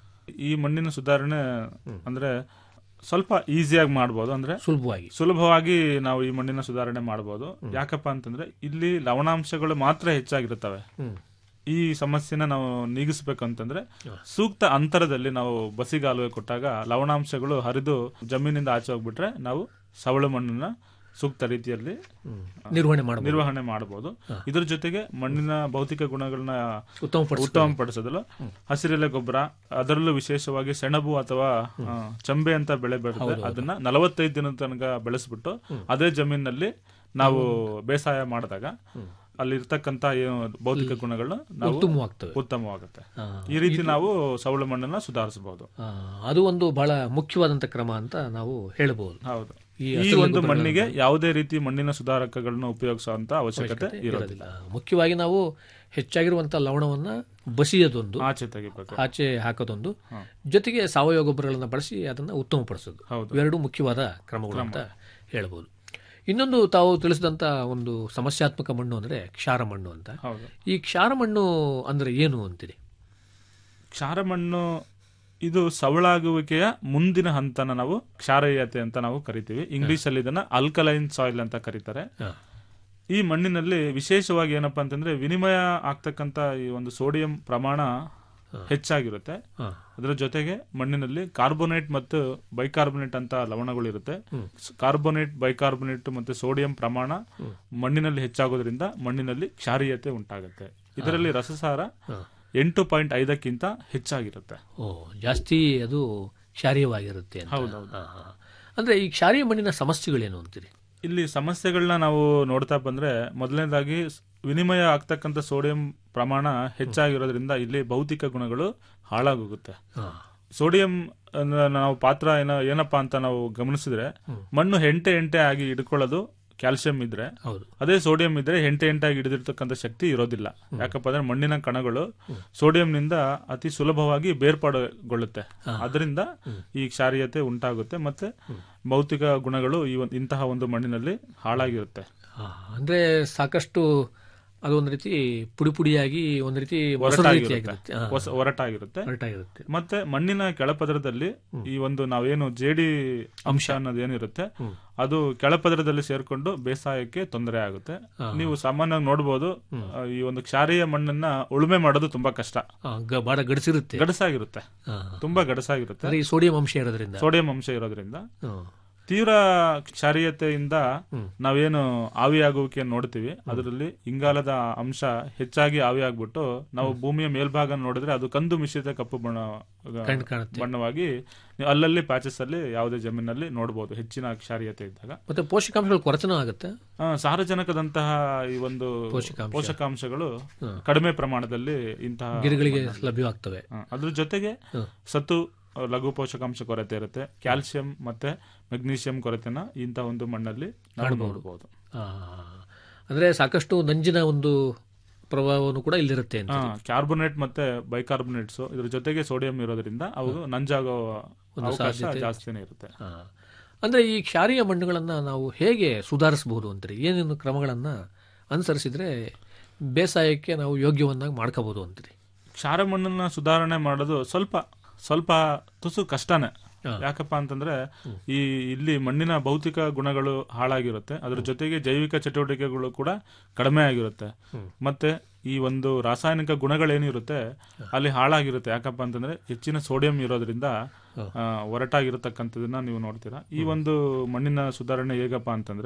ಈ ಮಣ್ಣಿನ ಸುಧಾರಣೆ ಅಂದ್ರೆ ಸ್ವಲ್ಪ ಈಸಿಯಾಗಿ ಮಾಡ್ಬೋದು ಅಂದ್ರೆ ಸುಲಭವಾಗಿ ಸುಲಭವಾಗಿ ನಾವು ಈ ಮಣ್ಣಿನ ಸುಧಾರಣೆ ಮಾಡಬಹುದು ಯಾಕಪ್ಪ ಅಂತಂದ್ರೆ ಇಲ್ಲಿ ಲವಣಾಂಶಗಳು ಮಾತ್ರ ಹೆಚ್ಚಾಗಿರುತ್ತವೆ ಈ ಸಮಸ್ಯೆನ ನಾವು ನೀಗಿಸ್ಬೇಕಂತಂದ್ರೆ ಸೂಕ್ತ ಅಂತರದಲ್ಲಿ ನಾವು ಬಸಿಗಾಲುವೆ ಕೊಟ್ಟಾಗ ಲವಣಾಂಶಗಳು ಹರಿದು ಜಮೀನಿಂದ ಆಚೆ ಹೋಗ್ಬಿಟ್ರೆ ನಾವು ಸವಳು ಮಣ್ಣನ್ನ ಸೂಕ್ತ ರೀತಿಯಲ್ಲಿ ನಿರ್ವಹಣೆ ಮಾಡಬಹುದು ನಿರ್ವಹಣೆ ಮಾಡಬಹುದು ಇದ್ರ ಜೊತೆಗೆ ಮಣ್ಣಿನ ಭೌತಿಕ ಗುಣಗಳನ್ನ ಉತ್ತಮಪಡಿಸ್ಬೇಕು. ಉತ್ತಮಪಡಿಸೋದಲ್ಲ ಹಸಿರೆಲೆ ಗೊಬ್ಬರ ಅದರಲ್ಲೂ ವಿಶೇಷವಾಗಿ ಸೆಣಬು ಅಥವಾ ಆ, ಚಂಬೆ ಅಂತ ಬೆಳೆ ಬರುತ್ತೆ ಅದನ್ನ ನಲವತ್ತೈದು ದಿನದ ತನಕ ಬೆಳೆಸ್ಬಿಟ್ಟು ಅದೇ ಜಮೀನಲ್ಲಿ ನಾವು ಬೇಸಾಯ ಮಾಡಿದಾಗ ಅಲ್ಲಿ ಇರ್ತಕ್ಕಂತ ಏನು ಭೌತಿಕ ಗುಣಗಳು ನಾವು ಉತ್ತಮವಾಗ್ತವೆ ಉತ್ತಮವಾಗುತ್ತೆ ಆ, ಈ ರೀತಿ ನಾವು ಸವಳು ಮಣ್ಣನ್ನ ಸುಧಾರಿಸಬಹುದು ಆ, ಅದು ಒಂದು ಬಹಳ ಮುಖ್ಯವಾದಂಥ ಕ್ರಮ ಅಂತ ನಾವು ಹೇಳಬಹುದು ಹೌದು ಈ ಈ ಹಸಿರು ಒಂದು ಗೊಬ್ಬರಗಳನ್ನು- ಮಣ್ಣಿಗೆ ಯಾವುದೇ ರೀತಿ ಮಣ್ಣಿನ ಸುಧಾರಕಗಳನ್ನ ಉಪಯೋಗಿಸುವಂತ ಅವಶ್ಯಕತೆ ಇರೋದಿಲ್ಲ ಇರೋದಿಲ್ಲ ಮುಖ್ಯವಾಗಿ ನಾವು ಹೆಚ್ಚಾಗಿರುವಂಥ ಲವಣವನ್ನ ಬಸಿಯೋದೊಂದು ಆಚೆ ತೆಗಿಬೇಕು ಆಚೆ ಹಾಕೋದೊಂದು ಜೊತೆಗೆ ಸಾವಯವ ಗೊಬ್ಬರಗಳನ್ನು ಬಳಸಿ ಅದನ್ನ ಉತ್ತಮಪಡಿಸೋದು ಹೌದು. ಇವೆರಡು ಮುಖ್ಯವಾದ ಕ್ರಮಗಳು ಅಂತ ಹೇಳ್ಬೋದು ಇನ್ನೊಂದು ತಾವು ತಿಳಿಸಿದಂತ ಒಂದು ಸಮಸ್ಯಾತ್ಮಕ ಮಣ್ಣು ಅಂದ್ರೆ ಕ್ಷಾರ ಮಣ್ಣು ಅಂತ ಹೌದು ಈ ಕ್ಷಾರ ಮಣ್ಣು ಅಂದ್ರೆ ಏನು ಅಂತೀರಿ ಕ್ಷಾರ ಮಣ್ಣು ಇದು ಸವಳಾಗುವಿಕೆಯ ಮುಂದಿನ ಹಂತನ ನಾವು ಕ್ಷಾರೀಯತೆ ಅಂತ ನಾವು ಕರಿತೀವಿ ಇಂಗ್ಲಿಷ್ ಅಲ್ಲಿ ಇದನ್ನ ಅಲ್ಕಲೈನ್ ಸಾಯಿಲ್ ಅಂತ ಕರೀತಾರೆ ಹಾ. ಈ ಮಣ್ಣಿನಲ್ಲಿ ವಿಶೇಷವಾಗಿ ಏನಪ್ಪಾ ಅಂತಂದ್ರೆ ವಿನಿಮಯ ಆಗ್ತಕ್ಕಂತ ಈ ಒಂದು ಸೋಡಿಯಂ ಪ್ರಮಾಣ ಹೆಚ್ಚಾಗಿರುತ್ತೆ ಹಾ. ಅದರ ಜೊತೆಗೆ ಮಣ್ಣಿನಲ್ಲಿ ಕಾರ್ಬೋನೇಟ್ ಮತ್ತು ಬೈಕಾರ್ಬೋನೇಟ್ ಅಂತ ಲವಣಗಳು ಇರುತ್ತೆ ಕಾರ್ಬೋನೇಟ್ ಬೈಕಾರ್ಬೋನೇಟ್ ಮತ್ತು ಸೋಡಿಯಂ ಪ್ರಮಾಣ ಮಣ್ಣಿನಲ್ಲಿ ಹೆಚ್ಚಾಗೋದ್ರಿಂದ ಮಣ್ಣಿನಲ್ಲಿ ಕ್ಷಾರೀಯತೆ ಉಂಟಾಗುತ್ತೆ ಇದರಲ್ಲಿ ರಸಸಾರ ಎಂಟು ಪಾಯಿಂಟ್ ಐದಕ್ಕಿಂತ ಹೆಚ್ಚಾಗಿರುತ್ತೆ ಓ ಜಾಸ್ತಿ ಅದು ಕ್ಷಾರೀಯವಾಗಿರುತ್ತೆ ಅಂತ. ಹೌದೌದು. ಹಾ, ಹಾ. ಅಂದ್ರೆ ಈ ಕ್ಷಾರೀಯ ಮಣ್ಣಿನ ಸಮಸ್ಯೆಗಳೇನು ಅಂತೀರಿ ಇಲ್ಲಿ ಸಮಸ್ಯೆಗಳನ್ನ ನಾವು ನೋಡ್ತಾ ಬಂದ್ರೆ ಮೊದಲನೇದಾಗಿ ಸ್- ವಿನಿಮಯ ಆಗ್ತಕ್ಕಂಥ ಸೋಡಿಯಂ ಪ್ರಮಾಣ ಹೆಚ್ಚಾಗಿರೋದ್ರಿಂದ ಇಲ್ಲಿ ಭೌತಿಕ ಗುಣಗಳು ಹಾಳಾಗೋಗುತ್ತೆ ಹಾ. ಸೋಡಿಯಂ ಅನ್ನ ನಾವು ಪಾತ್ರ ಏನ ಏನಪ್ಪಾ ಅಂತ ನಾವು ಗಮನಿಸಿದ್ರೆ ಮಣ್ಣು ಹೆಂಟೆ ಹೆಂಟೆ ಆಗಿ ಹಿಡ್ಕೊಳ್ಳೋದು ಕ್ಯಾಲ್ಸಿಯಂ ಇದ್ರೆ ಹೌದು ಅದೇ ಸೋಡಿಯಂ ಇದ್ರೆ ಹೆಂಟೆ ಹೆಂಟಾಗಿ ಹಿಡಿದಿರ್ತಕ್ಕಂಥ ಶಕ್ತಿ ಇರೋದಿಲ್ಲ ಯಾಕಪ್ಪ ಅಂದ್ರೆ ಮಣ್ಣಿನ ಕಣಗಳು ಸೋಡಿಯಂನಿಂದ ಅತಿ ಸುಲಭವಾಗಿ ಬೇರ್ಪಾಡುಗೊಳ್ಳುತ್ತೆ ಅದರಿಂದ ಈ ಕ್ಷಾರೀಯತೆ ಉಂಟಾಗುತ್ತೆ ಮತ್ತೆ ಭೌತಿಕ ಗುಣಗಳು ಈ ಒಂದ್- ಇಂತಹ ಒಂದು ಮಣ್ಣಿನಲ್ಲಿ ಹಾಳಾಗಿರುತ್ತೆ ಹಾ, ಅಂದ್ರೆ ಸಾಕಷ್ಟು ಅದು ಒಂದು ರೀತಿ ಪುಡಿ ಪುಡಿಯಾಗಿ ಒಂದು ರೀತಿ ಮೊಸರು ರೀತಿಯಾಗಿರುತ್ತೆ ಒರಟಾಗಿರುತ್ತೆ ಹಾ. ಹೊಸ- ಒರಟಾಗಿರುತ್ತೆ ಒರಟಾಗಿರುತ್ತೆ ಮತ್ತೆ ಮಣ್ಣಿನ ಕೆಳಪದರದಲ್ಲಿ ಈ ಒಂದು ನಾವೇನು ಜೇಡಿ ಅಂಶ ಅನ್ನೋದು ಏನಿರುತ್ತೆ ಅದು ಕೆಳಪದರದಲ್ಲಿ ಸೇರ್ಕೊಂಡು ಬೇಸಾಯಕ್ಕೆ ತೊಂದರೆ ಆಗುತ್ತೆ ನೀವು ಸಾಮಾನ್ಯವಾಗಿ ನೋಡಬಹುದು ಈ ಒಂದು ಕ್ಷಾರೀಯ ಮಣ್ಣನ್ನ ಉಳುಮೆ ಮಾಡೋದು ತುಂಬಾ ಕಷ್ಟ ಆ, ಗ- ಬಹಳ ಗಡಿಸಿರುತ್ತೆ ಗಡಸಾಗಿರುತ್ತೆ ಹಾ. ತುಂಬಾ ಗಡಸಾಗಿರುತ್ತೆ ಅಂದ್ರೆ ಈ ಸೋಡಿಯಂ ಅಂಶ ಇರೋದ್ರಿಂದ ಸೋಡಿಯಂ ಅಂಶ ಇರೋದ್ರಿಂದ ಹ್ಮ್. ತೀವ್ರ ಕ್ಷಾರೀಯತೆಯಿಂದ ನಾವೇನು ಆವಿಯಾಗುವಿಕೆಯನ್ನು ನೋಡ್ತೀವಿ ಅದರಲ್ಲಿ ಇಂಗಾಲದ ಅಂಶ ಹೆಚ್ಚಾಗಿ ಆವಿಯಾಗ್ಬಿಟ್ಟು ನಾವು ಭೂಮಿಯ ಮೇಲ್ಭಾಗ ನೋಡಿದ್ರೆ ಅದು ಕಂದು ಮಿಶ್ರಿತ ಕಪ್ಪು ಬಣ್ಣ ಕಂಡು ಕಾಣುತ್ತೆ. ಬಣ್ಣವಾಗಿ ನೀವು ಅಲ್ಲಲ್ಲಿ ಪ್ಯಾಚಸ್ ಅಲ್ಲಿ ಯಾವುದೇ ಜಮೀನಲ್ಲಿ ನೋಡಬಹುದು ಹೆಚ್ಚಿನ ಕ್ಷಾರೀಯತೆ ಇದ್ದಾಗ ಮತ್ತೆ ಪೋಷಕಾಂಶಗಳ ಕೊರತೆನೂ ಆಗುತ್ತೆ ಆ, ಸಾರಜನಕದಂತಹ ಈ ಒಂದು ಪೋಷಕಾಂಶ. ಪೋಷಕಾಂಶಗಳು ಕಡಿಮೆ ಪ್ರಮಾಣದಲ್ಲಿ ಇಂತಹ ಗಿಡಗಳಿಗೆ ಮಣ್ಣಲ್ಲಿ- ಲಭ್ಯವಾಗ್ತವೆ ಆ, ಅದ್ರ ಜೊತೆಗೆ ಸತ್ತು ಆ, ಲಘು ಪೋಷಕಾಂಶ ಕೊರತೆ ಇರುತ್ತೆ ಕ್ಯಾಲ್ಸಿಯಂ ಮತ್ತೆ ಮೆಗ್ನೀಷಿಯಂ ಕೊರತೆನ ಇಂಥ ಒಂದು ಮಣ್ಣಲ್ಲಿ ನಾವು ಕಾಣಬಹುದು. ನೋಡಬಹುದು ಆ, ಅಂದ್ರೆ ಸಾಕಷ್ಟು ನಂಜಿನ ಒಂದು ಪ್ರಭಾವವನ್ನು ಕೂಡ ಇಲ್ಲಿರುತ್ತೆ ಅಂತ ಕಾರ್ಬೋನೇಟ್ ಮತ್ತೆ ಬೈಕಾರ್ಬೋನೇಟ್ಸ್ ಇದ್ರ ಜೊತೆಗೆ ಸೋಡಿಯಂ ಇರೋದ್ರಿಂದ ಅವು ನಂಜಾಗೋ ಒಂದು ಅವಕಾಶ ಸಾಧ್ಯತೆ ಜಾಸ್ತಿನೇ ಇರುತ್ತೆ ಆ. ಅಂದ್ರೆ ಈ ಕ್ಷಾರೀಯ ಮಣ್ಣುಗಳನ್ನ ನಾವು ಹೇಗೆ ಸುಧಾರಿಸಬಹುದು ಅಂತೀರಿ ಏನೇನು ಕ್ರಮಗಳನ್ನ ಅನುಸರಿಸಿದ್ರೆ ಬೇಸಾಯಕ್ಕೆ ನಾವು ಯೋಗ್ಯವನ್ನಾಗಿ ಮಾಡ್ಕೋಬಹುದು ಅಂತೀರಿ ಕ್ಷಾರ ಮಣ್ಣನ್ನ ಸುಧಾರಣೆ ಮಾಡೋದು ಸ್ವಲ್ಪ ಸ್ವಲ್ಪ ತುಸು ಕಷ್ಟನೇ ಯಾಕಪ್ಪ ಅಂತಂದ್ರೆ ಈ ಇಲ್ಲಿ ಮಣ್ಣಿನ ಭೌತಿಕ ಗುಣಗಳು ಹಾಳಾಗಿರುತ್ತೆ ಅದ್ರ ಜೊತೆಗೆ ಜೈವಿಕ ಚಟುವಟಿಕೆಗಳು ಕೂಡ ಕಡಿಮೆ ಆಗಿರುತ್ತೆ ಮತ್ತೆ ಈ ಒಂದು ರಾಸಾಯನಿಕ ಗುಣಗಳೇನಿರುತ್ತೆ ಅಲ್ಲಿ ಹಾಳಾಗಿರುತ್ತೆ ಯಾಕಪ್ಪ ಅಂತಂದ್ರೆ ಹೆಚ್ಚಿನ ಸೋಡಿಯಂ ಇರೋದ್ರಿಂದ ಆ, ಒರಟಾಗಿರತಕ್ಕಂಥದನ್ನ ನೀವು ನೋಡ್ತೀರಾ ಈ ಒಂದು ಮಣ್ಣಿನ ಸುಧಾರಣೆ ಹೇಗಪ್ಪ ಅಂತಂದ್ರೆ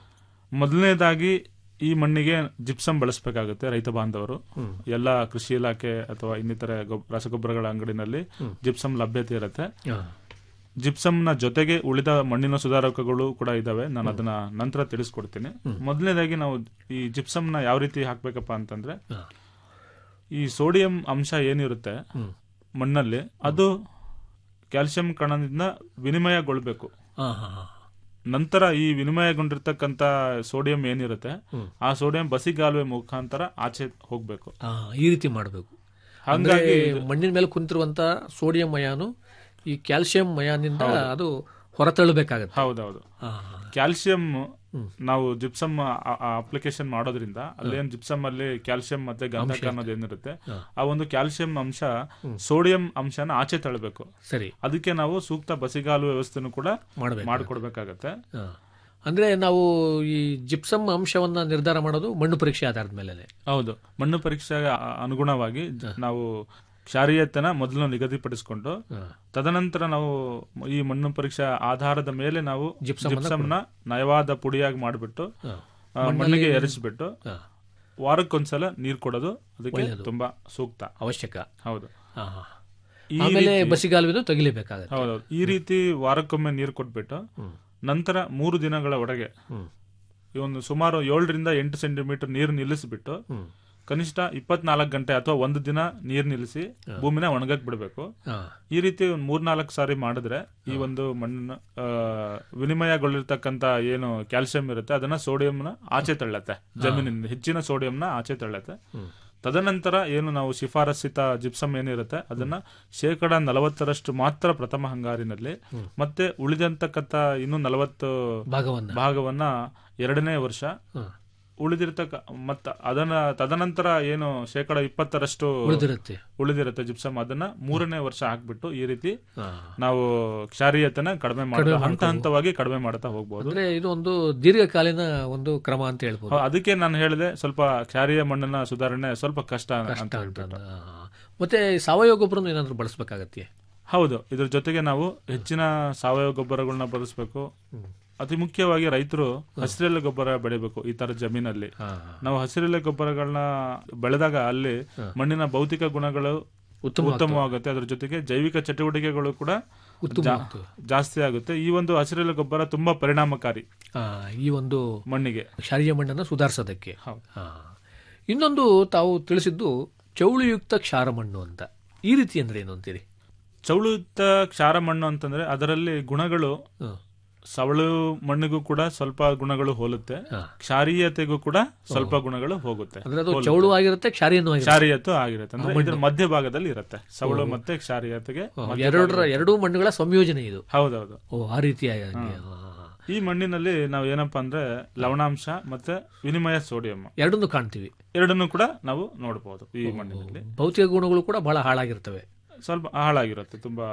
ಮೊದಲನೇದಾಗಿ ಈ ಮಣ್ಣಿಗೆ ಜಿಪ್ಸಮ್ ಬಳಸಬೇಕಾಗುತ್ತೆ ರೈತ ಬಾಂಧವರು ಎಲ್ಲ ಕೃಷಿ ಇಲಾಖೆ ಅಥವಾ ಇನ್ನಿತರ ಗೊಬ್- ರಸಗೊಬ್ಬರಗಳ ಅಂಗಡಿನಲ್ಲಿ ಜಿಪ್ಸಮ್ ಲಭ್ಯತೆ ಇರುತ್ತೆ ಜಿಪ್ಸಮ್ ನ ಜೊತೆಗೆ ಉಳಿದ ಮಣ್ಣಿನ ಸುಧಾರಕಗಳು ಕೂಡ ಇದಾವೆ ನಾನು ಅದನ್ನ ನಂತರ ತಿಳಿಸ್ಕೊಡ್ತೀನಿ ಮೊದಲನೇದಾಗಿ ನಾವು ಈ ಜಿಪ್ಸಮ್ ನ ಯಾವ ರೀತಿ ಹಾಕ್ಬೇಕಪ್ಪ ಅಂತಂದ್ರೆ ಈ ಸೋಡಿಯಂ ಅಂಶ ಏನಿರುತ್ತೆ ಮಣ್ಣಲ್ಲಿ ಅದು ಕ್ಯಾಲ್ಸಿಯಂ ಕಣದಿಂದ ವಿನಿಮಯಗೊಳ್ಬೇಕು ಹಾ ಹಾ ಹಾ ನಂತರ ಈ ವಿನಿಮಯಗೊಂಡಿರ್ತಕ್ಕಂತ ಸೋಡಿಯಂ ಏನಿರುತ್ತೆ ಆ ಸೋಡಿಯಂ ಬಸಿಗಾಲುವೆ ಮುಖಾಂತರ ಆಚೆ ಹೋಗ್ಬೇಕು ಆ, ಈ ರೀತಿ ಮಾಡಬೇಕು ಹಾಗಾಗಿ ಮಣ್ಣಿನ ಮೇಲೆ ಕುಂತಿರುವಂತ ಸೋಡಿಯಂ ಮಯಾನು ಈ ಕ್ಯಾಲ್ಸಿಯಂ ಮಯಾನಿಂದ ಅದು ಹೊರತಳ್ಳಬೇಕಾಗತ್ತೆ ಹೌದೌದು ಆ, ಕ್ಯಾಲ್ಸಿಯಂ ನಾವು ಜಿಪ್ಸಮ್ ಅಪ್ಲಿಕೇಶನ್ ಮಾಡೋದ್ರಿಂದ ಅಲ್ಲೇನ್ ಜಿಪ್ಸಮ್ ಅಲ್ಲಿ ಕ್ಯಾಲ್ಸಿಯಂ ಮತ್ತೆ ಗಂಧಕ ಅನ್ನೋದು ಏನಿರುತ್ತೆ ಆ ಒಂದು ಕ್ಯಾಲ್ಸಿಯಂ ಅಂಶ ಸೋಡಿಯಂ ಅಂಶನ ಆಚೆ ತಳ್ಳಬೇಕು ಸರಿ ಅದಕ್ಕೆ ನಾವು ಸೂಕ್ತ ಬಸಿಗಾಲು ವ್ಯವಸ್ಥೆನೂ ಕೂಡ ಮಾಡ್ಬೇಕು. ಮಾಡ್ಕೊಡ್ಬೇಕಾಗತ್ತೆ ಆ. ಅಂದ್ರೆ ನಾವು ಈ ಜಿಪ್ಸಮ್ ಅಂಶವನ್ನ ನಿರ್ಧಾರ ಮಾಡೋದು ಮಣ್ಣು ಪರೀಕ್ಷೆ ಆಧಾರದ ಮೇಲೆ ಹೌದು ಮಣ್ಣು ಪರೀಕ್ಷೆಗೆ ಅ- ಅನುಗುಣವಾಗಿ ಜ- ನಾವು ಕ್ಷಾರೀಯತೆನ ಮೊದಲು ನಿಗದಿಪಡಿಸಿಕೊಂಡು ತದನಂತರ ನಾವು ಈ ಮಣ್ಣು ಪರೀಕ್ಷೆ ಆಧಾರದ ಮೇಲೆ ನಾವು ಜಿಪ್ಸಮ್ ಅನ್ನ ಜಿಪ್ಸಮ್ನ ನಯವಾದ ಪುಡಿಯಾಗಿ ಮಾಡಿಬಿಟ್ಟು ಮಣ್ಣಿಗೆ ಎರಿಸ್ಬಿಟ್ಟು ವಾರಕ್ಕೊಂದ್ಸಲ ನೀರ್ ಕೊಡೋದು ಅದಕ್ಕೆ ತುಂಬಾ ಸೂಕ್ತ ಅವಶ್ಯಕ ಹೌದು ಆ, ಹಾ. ಈ ಆಮೇಲೆ ರೀತಿ- ಬಸಿಗಾಲುವೆನು ತೆಗಿಲೇಬೇಕಾಗತ್ತೆ ಹೌದೌದು ಈ ರೀತಿ ವಾರಕ್ಕೊಮ್ಮೆ ನೀರು ಕೊಟ್ಬಿಟ್ಟು ನಂತರ ಮೂರು ದಿನಗಳ ಒಳಗೆ ಈ ಒಂದು ಸುಮಾರು ಏಳರಿಂದ ಎಂಟು ಸೆಂಟಿಮೀಟರ್ ನೀರು ನಿಲ್ಲಿಸ್ಬಿಟ್ಟು ಕನಿಷ್ಠ ಇಪ್ಪತ್ನಾಲ್ಕು ಗಂಟೆ ಅಥವಾ ಒಂದು ದಿನ ನೀರು ನಿಲ್ಲಿಸಿ ಭೂಮಿನ ಒಣಗಕ್ ಬಿಡಬೇಕು ಆ, ಈ ರೀತಿ ಒಂದು ಮೂರ್ನಾಲ್ಕು ಸಾರಿ ಮಾಡಿದ್ರೆ ಈ ಒಂದು ಮಣ್ಣಿನ ಆ, ವಿನಿಮಯಗೊಳ್ಳಿರ್ತಕ್ಕಂತ ಏನು ಕ್ಯಾಲ್ಸಿಯಂ ಇರುತ್ತೆ ಅದನ್ನ ಸೋಡಿಯಂನ ಆಚೆ ತಳ್ಳತ್ತೆ ಜಮೀನಿಂದ ಹೆಚ್ಚಿನ ಸೋಡಿಯಂನ ಆಚೆ ತಳ್ಳತ್ತೆ ತದನಂತರ ಏನು ನಾವು ಶಿಫಾರಸಿತ ಜಿಪ್ಸಮ್ ಏನಿರುತ್ತೆ ಅದನ್ನ ಶೇಕಡ ನಲವತ್ತರಷ್ಟು ಮಾತ್ರ ಪ್ರಥಮ ಹಂಗಾರಿನಲ್ಲಿ ಮತ್ತೆ ಉಳಿದಂತಕ್ಕಂತ ಇನ್ನು ನಲವತ್ತು ಭಾಗವನ್ನ ಭಾಗವನ್ನ ಎರಡನೇ ವರ್ಷ ಉಳಿದಿರ್ತಕ್ಕ ಮತ್ತ ಅದನ್ನ ತದನಂತರ ಏನು ಶೇಕಡ ಇಪ್ಪತ್ತರಷ್ಟು ಉಳಿದಿರುತ್ತೆ ಉಳಿದಿರುತ್ತೆ ಜಿಪ್ಸಮ್ ಅದನ್ನ ಮೂರನೇ ವರ್ಷ ಹಾಕ್ಬಿಟ್ಟು ಈ ರೀತಿ ಆ. ನಾವು ಕ್ಷಾರೀಯತೆನ ಕಡಿಮೆ ಮಾಡ್ತಾ ಹಂತ ಹಂತವಾಗಿ ಕಡಿಮೆ ಮಾಡ್ತಾ ಹೋಗ್ಬೋದು ಅಂದ್ರೆ ಇದು ಒಂದು ದೀರ್ಘಕಾಲೀನ ಒಂದು ಕ್ರಮ ಅಂತ ಹೇಳ್ಬೋದು ಹೌ- ಅದಕ್ಕೆ ನಾನು ಹೇಳಿದೆ ಸ್ವಲ್ಪ ಕ್ಷಾರೀಯ ಮಣ್ಣಿನ ಸುಧಾರಣೆ ಸ್ವಲ್ಪ ಕಷ್ಟ ಅಂತ ಅಂತ ಹೇಳ್ಬಿಟ್ಟು. ಆ. ಮತ್ತೆ ಸಾವಯವ ಗೊಬ್ಬರನು ಏನಾದ್ರು ಬಳಸಬೇಕಾಗತ್ತೆ ಹೌದು ಇದ್ರ ಜೊತೆಗೆ ನಾವು ಹೆಚ್ಚಿನ ಸಾವಯವ ಗೊಬ್ಬರಗಳನ್ನ ಬಳಸಬೇಕು ಅತಿ ಮುಖ್ಯವಾಗಿ ರೈತರು ಹಸಿರೆಲೆ ಗೊಬ್ಬರ ಬೆಳಿಬೇಕು ಈ ತರ ಜಮೀನಲ್ಲಿ ನಾವು ಹಸಿರೆಲೆ ಗೊಬ್ಬರಗಳನ್ನ ಬೆಳೆದಾಗ ಅಲ್ಲಿ ಮಣ್ಣಿನ ಭೌತಿಕ ಗುಣಗಳು ಉತ್ತಮವಾಗುತ್ತೆ ಅದ್ರ ಜೊತೆಗೆ ಜೈವಿಕ ಚಟುವಟಿಕೆಗಳು ಕೂಡ ಜಾ- ಜಾಸ್ತಿ ಆಗುತ್ತೆ ಈ ಒಂದು ಹಸಿರೆಲೆ ಗೊಬ್ಬರ ತುಂಬಾ ಪರಿಣಾಮಕಾರಿ ಆ, ಈ ಒಂದು ಮಣ್ಣಿಗೆ ಕ್ಷಾರೀಯ ಮಣ್ಣನ್ನು ಸುಧಾರಿಸೋದಕ್ಕೆ ಹೌದು. ಆ. ಇನ್ನೊಂದು ತಾವು ತಿಳಿಸಿದ್ದು ಚೌಳಿಯುಕ್ತ ಕ್ಷಾರ ಮಣ್ಣು ಅಂತ ಈ ರೀತಿ ಅಂದ್ರೆ ಏನು ಅಂತೀರಿ ಚೌಳುಯುಕ್ತ ಕ್ಷಾರ ಮಣ್ಣು ಅಂತಂದ್ರೆ ಅದರಲ್ಲಿ ಗುಣಗಳು ಸವಳು ಮಣ್ಣಿಗೂ ಕೂಡ ಸ್ವಲ್ಪ ಗುಣಗಳು ಹೋಲುತ್ತೆ ಕ್ಷಾರೀಯತೆಗೂ ಕೂಡ ಸ್ವಲ್ಪ ಗುಣಗಳು ಹೋಗುತ್ತೆ ಅಂದ್ರೆ ಅದು ಹೋಲುತ್ತೆ. ಚೌಳು ಆಗಿರುತ್ತೆ ಕ್ಷಾರಿಯನೂ ಆಗಿರುತ್ತೆ ಕ್ಷಾರೀಯತೆ ಆಗಿರುತ್ತೆ ಅಂದ್ರೆ ಇದ್ರ ಮಧ್ಯಭಾಗದಲ್ಲಿ ಇರುತ್ತೆ ಸವಳು ಮತ್ತೆ ಕ್ಷಾರೀಯತೆಗೆ ಎರಡರ ಎರಡೂ ಮಣ್ಣುಗಳ ಸಂಯೋಜನೆ ಇದು ಹೌದೌದು ಓ ಆ ರೀತಿಯಾಗಿ ಆ, ಆ, ಆ. ಈ ಮಣ್ಣಿನಲ್ಲಿ ನಾವು ಏನಪ್ಪಾ ಅಂದ್ರೆ ಲವಣಾಂಶ ಮತ್ತೆ ವಿನಿಮಯ ಸೋಡಿಯಂ ಎರಡನ್ನೂ ಕಾಣ್ತೀವಿ ಎರಡನ್ನೂ ಕೂಡ ನಾವು ನೋಡಬಹುದು ಈ ಮಣ್ಣಿನಲ್ಲಿ ಭೌತಿಕ ಗುಣಗಳು ಕೂಡ ಬಹಳ ಹಾಳಾಗಿರ್ತವೆ ಸ್ವಲ್ಪ ಹಾಳಾಗಿರುತ್ತೆ ತುಂಬಾ